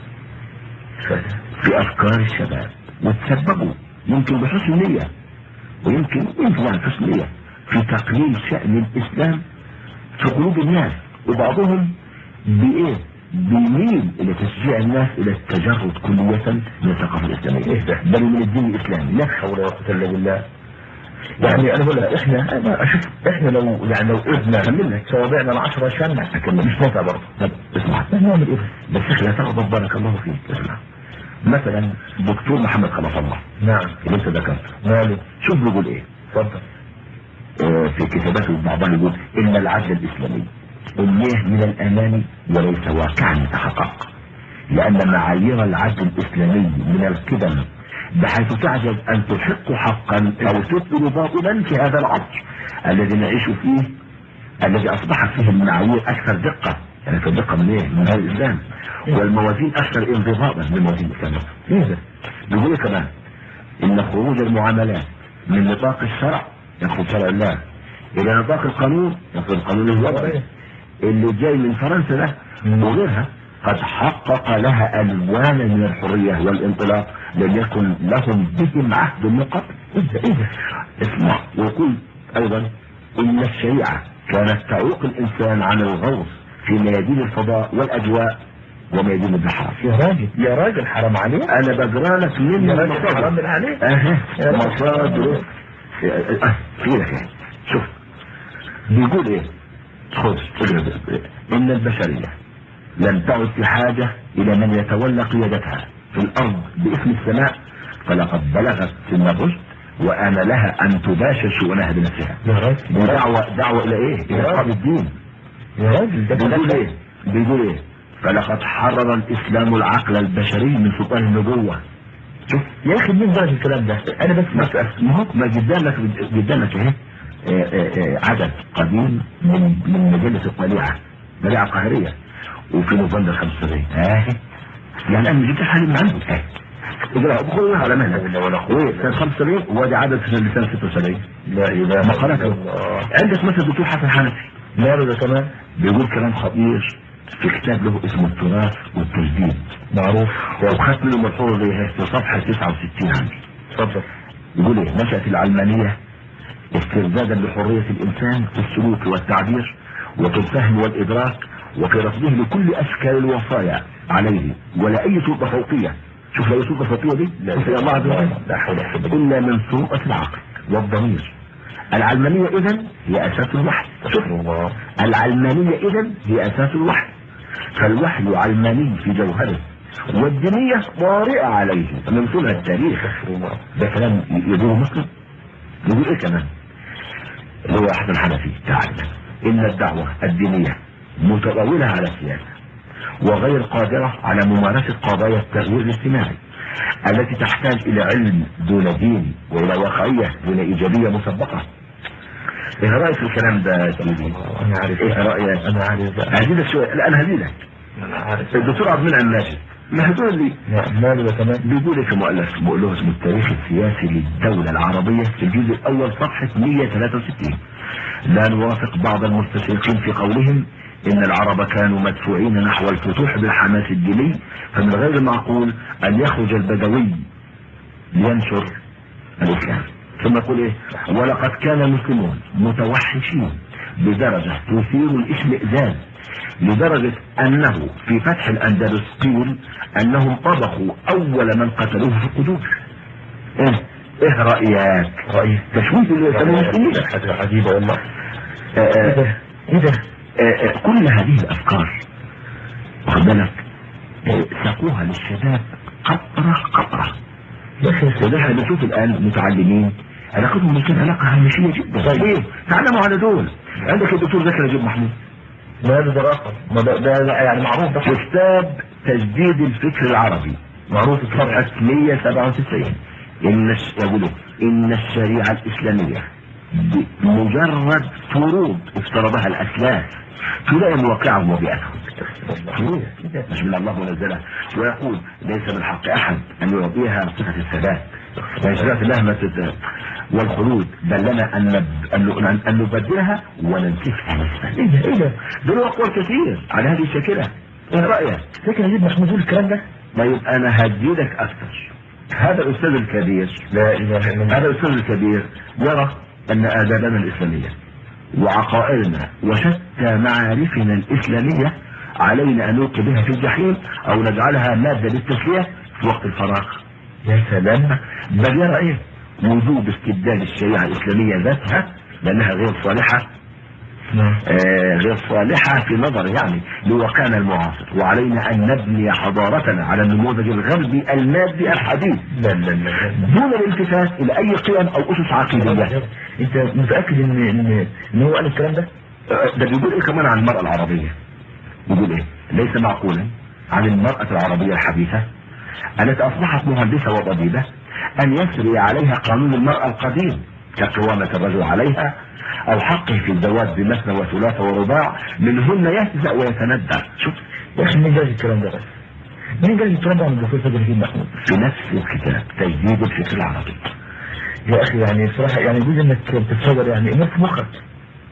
Speaker 1: في افكار الشباب وتسببوا يمكن بحسن نية ويمكن يمكن عن حسن نية في تقليل شأن الاسلام في قلوب الناس وبعضهم بايه بيميل الى تشجيع الناس الى التجرد كلية من الثقافة الاسلامية
Speaker 2: إيه ده؟
Speaker 1: بل من الدين الاسلامي لا
Speaker 2: حول ولا قوه الا بالله يعني انا بقول لك احنا انا اشوف احنا لو يعني لو اذنا
Speaker 1: أكمل لك.
Speaker 2: صوابعنا العشرة شمع
Speaker 1: أكمل.
Speaker 2: مش نافع برضه
Speaker 1: طب اسمع
Speaker 2: نعمل ايه
Speaker 1: بس لا تغضب بارك الله فيك اسمع مثلا دكتور محمد خلف الله
Speaker 2: نعم
Speaker 1: اللي انت ذكرته
Speaker 2: ماله
Speaker 1: شوف بيقول ايه
Speaker 2: اتفضل
Speaker 1: آه، في كتاباته بعضها يقول ان العدل الاسلامي امنيه من الاماني وليس واقعا يتحقق لان معايير العدل الاسلامي من القدم بحيث تعجز ان تحق حقا او تبطل باطلا في هذا العصر الذي نعيش فيه الذي اصبحت فيه المعايير اكثر دقه يعني في دقه من ايه؟ من هذا الاسلام والموازين اكثر انضباطا من موازين الاسلام
Speaker 2: ايه ده
Speaker 1: بيقول إيه كمان ان خروج المعاملات من نطاق الشرع يخرج شرع الله الى نطاق القانون يخرج القانون الوضعي اللي جاي من فرنسا ده
Speaker 2: مم.
Speaker 1: وغيرها قد حقق لها الوانا من الحريه والانطلاق لم يكن لهم بهم عهد من قبل
Speaker 2: ايه ده ايه ده
Speaker 1: اسمع وقل ايضا ان الشريعة كانت تعوق الانسان عن الغوص في ميادين الفضاء والاجواء وميادين البحار
Speaker 2: يا راجل يا راجل حرام عليك
Speaker 1: انا بقرا لك من
Speaker 2: يا راجل حرام
Speaker 1: المصادر
Speaker 2: من عليك
Speaker 1: اها
Speaker 2: يا راجل.
Speaker 1: مصادر آه، في لك اهي. شوف بيقول ايه خذ اقرا ان البشرية لم تعد في حاجة الى من يتولى قيادتها في الارض باسم السماء فلقد بلغت سن الرشد وان لها ان تباشر شؤونها بنفسها
Speaker 2: يا راجل يا راجل
Speaker 1: ودعوة دعوة الى ايه الى اقام الدين
Speaker 2: يا راجل ده
Speaker 1: بيقول
Speaker 2: كلام
Speaker 1: ايه بيقول ايه فلقد حرر الاسلام العقل البشري من سلطان النبوة شوف
Speaker 2: يا اخي مين درج الكلام ده انا بس
Speaker 1: مسألة ما هو ما قدامك قدامك اهي آه، آه، آه، عدد قديم من من مجلة الطليعة طليعة قاهرية وفي نوفمبر 75 اهي يعني انا جبت حالي من عندي اهي اقرا بقول على مهلك
Speaker 2: ولا
Speaker 1: ايه سنة 75 وادي عدد في سنة 76
Speaker 2: لا اله
Speaker 1: مقالات
Speaker 2: الا الله
Speaker 1: عندك مثلا الدكتور حسن حنفي
Speaker 2: ماله ده كمان
Speaker 1: بيقول كلام خطير في كتاب له اسمه التراث والتجديد
Speaker 2: معروف
Speaker 1: وخدت منه ملحوظة زي هيك في صفحة 69 عندي
Speaker 2: اتفضل
Speaker 1: يقول ايه نشأت العلمانية استردادا لحرية الإنسان في السلوك والتعبير وفي الفهم والإدراك وفي رفضه لكل أشكال الوصايا عليه ولا أي سلطة فوقية شوف لو سلطة فوقية دي لا في الله عز وجل
Speaker 2: لا حول ولا قوة
Speaker 1: إلا من سلطة العقل والضمير العلمانية إذا هي أساس الوحي شوف
Speaker 2: الا الله
Speaker 1: العلمانية إذا هي أساس الوحي فالوحي علماني في جوهره والدينية طارئة عليه من طول التاريخ ده كلام يقوله مسلم يقول ايه كمان اللي هو احمد الحنفي تعالى ان الدعوة الدينية متطاولة على السياسة وغير قادرة على ممارسة قضايا التغيير الاجتماعي التي تحتاج الى علم دون دين والى واقعية دون ايجابية مسبقة ايه رأيك في الكلام ده يا سيدي؟
Speaker 2: انا عارف
Speaker 1: ايه رأيك؟
Speaker 2: انا عارف بقى.
Speaker 1: هزيدك شوية لا انا هزيدك
Speaker 2: انا عارف
Speaker 1: الدكتور عبد المنعم ماجد ما هدول لي
Speaker 2: لا، ماله ده كمان
Speaker 1: بيقول في مؤلف مؤلف اسمه التاريخ السياسي للدولة العربية في الجزء الأول صفحة 163 لا نوافق بعض المستشرقين في قولهم إن العرب كانوا مدفوعين نحو الفتوح بالحماس الديني فمن غير المعقول أن يخرج البدوي لينشر الإسلام ثم يقول إيه ولقد كان المسلمون متوحشين بدرجة تثير الاشمئزاز لدرجة أنه في فتح الأندلس قيل أنهم طبخوا أول من قتلوه في القدور إيه إيه رأيك؟
Speaker 2: رأيي
Speaker 1: تشويه اللي يسموه المسلمين
Speaker 2: حاجة عجيبة والله
Speaker 1: آه،
Speaker 2: ايه
Speaker 1: آه،
Speaker 2: ده ايه ده
Speaker 1: آه، آه، كل هذه الافكار واخد بالك آه، ساقوها للشباب قطرة قطرة
Speaker 2: يا اخي
Speaker 1: وده احنا بنشوف الان متعلمين علاقتهم بالكلام علاقة هامشية جدا
Speaker 2: طيب.
Speaker 1: ليه؟ تعلموا على دول عندك الدكتور زكي نجيب محمود
Speaker 2: ماله ده اخر ما ده, ده ده يعني معروف ده
Speaker 1: كتاب تجديد الفكر العربي معروف في صفحة 197 إن الش- يقولوا إن الشريعة الإسلامية بمجرد فروض افترضها الأسلاف تلائم واقعهم وبيئتهم فروض مش من الله منزلة ويقول ليس من حق أحد أن يعطيها صفة الثبات فشريعة الله ما تت- والخلود بل لنا أن نب- أن أن- أن نبدلها وننسفها نسفا
Speaker 2: ايه ده ايه ده
Speaker 1: دول أقوال كثير على هذه الشاكلة ايه رأيك؟
Speaker 2: فاكر نجيب محمود يقول الكلام ده
Speaker 1: طيب انا هديلك اكثر هذا الاستاذ الكبير
Speaker 2: لا اله الا الله
Speaker 1: هذا الاستاذ الكبير يرى ان ادابنا الاسلامية وعقائدنا وشتى معارفنا الاسلامية علينا ان نلقي بها في الجحيم او نجعلها مادة للتسلية في وقت الفراغ
Speaker 2: يا سلام
Speaker 1: بل يرى ايه وجوب استبدال الشريعة الاسلامية ذاتها لانها غير صالحة
Speaker 2: نعم
Speaker 1: آه، غير صالحة في نظر يعني لواقعنا المعاصر وعلينا أن نبني حضارتنا على النموذج الغربي المادي الحديث
Speaker 2: لا لا لا
Speaker 1: دون الالتفات إلى أي قيم أو أسس عقيدية
Speaker 2: انت متاكد ان ان ان هو قال الكلام ده
Speaker 1: آه، ده بيقول إيه كمان عن المرأة العربية بيقول إيه ليس معقولا عن المرأة العربية الحديثة التي أصبحت مهندسة وطبيبة أن يسري عليها قانون المرأة القديم كقوامة الرجل عليها أو حقه في الزواج بمثنى وثلاث ورباع منهن يهزأ ويتندى شوف
Speaker 2: يا اخي مين قال الكلام ده بس مين قال الكلام ده عن الدكتور فجر الدين محمود
Speaker 1: في نفس الكتاب تجديد الفكر العربي
Speaker 2: يا اخي يعني بصراحه يعني جزء انك بتتصور يعني امور في مخك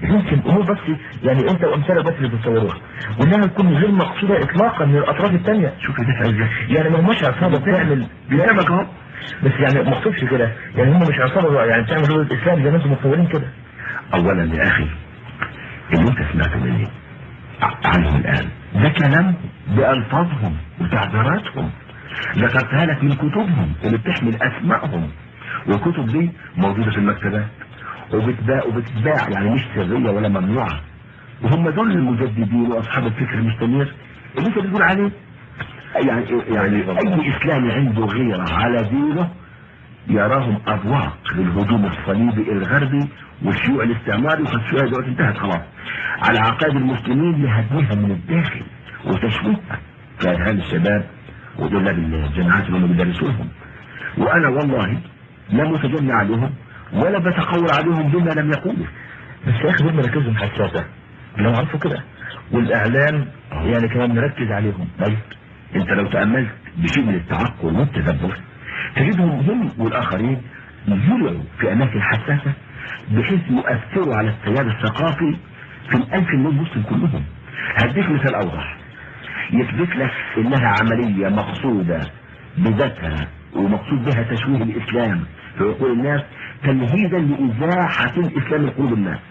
Speaker 2: يمكن امور بس يعني انت وامثالك بس اللي بتصوروها وانها تكون غير مقصوده اطلاقا من الاطراف الثانيه
Speaker 1: شوف ده ازاي
Speaker 2: يعني ما هماش عصابه بتعمل
Speaker 1: قدامك اهو
Speaker 2: بس يعني ما اقصدش كده يعني هم مش عصابه يعني بتعمل دول الاسلام زي ما انتم متصورين كده
Speaker 1: اولا يا اخي اللي انت سمعته مني ع- عنهم الان ده كلام بالفاظهم وتعبيراتهم ذكرتها لك من كتبهم اللي بتحمل اسمائهم والكتب دي موجوده في المكتبات وبتباع وبتتباع يعني مش سريه ولا ممنوعه وهم دول المجددين واصحاب الفكر المستمر اللي انت بتقول عليه يعني يعني اي اسلامي عنده غيره على دينه يراهم أبواق للهجوم الصليبي الغربي والشيوع الاستعماري فالشيوع دلوقتي انتهت خلاص على عقائد المسلمين لهدمها من الداخل وتشويهها في أذهان الشباب ودول الجماعات اللي هم بيدرسوهم وأنا والله لا متجنى عليهم ولا بتقول عليهم بما لم يقولوا
Speaker 2: بس يا اخي دول مراكزهم حساسه لو عرفوا كده والاعلام يعني كمان مركز عليهم
Speaker 1: طيب انت لو تأملت بشيء من التعقل والتدبر تجدهم هم والآخرين يزرعوا في أماكن حساسة بحيث يؤثروا على التيار الثقافي في الألف مليون مسلم كلهم هديك مثال أوضح يثبت لك إنها عملية مقصودة بذاتها ومقصود بها تشويه الإسلام في عقول الناس تمهيدا لإزاحة الإسلام من قلوب الناس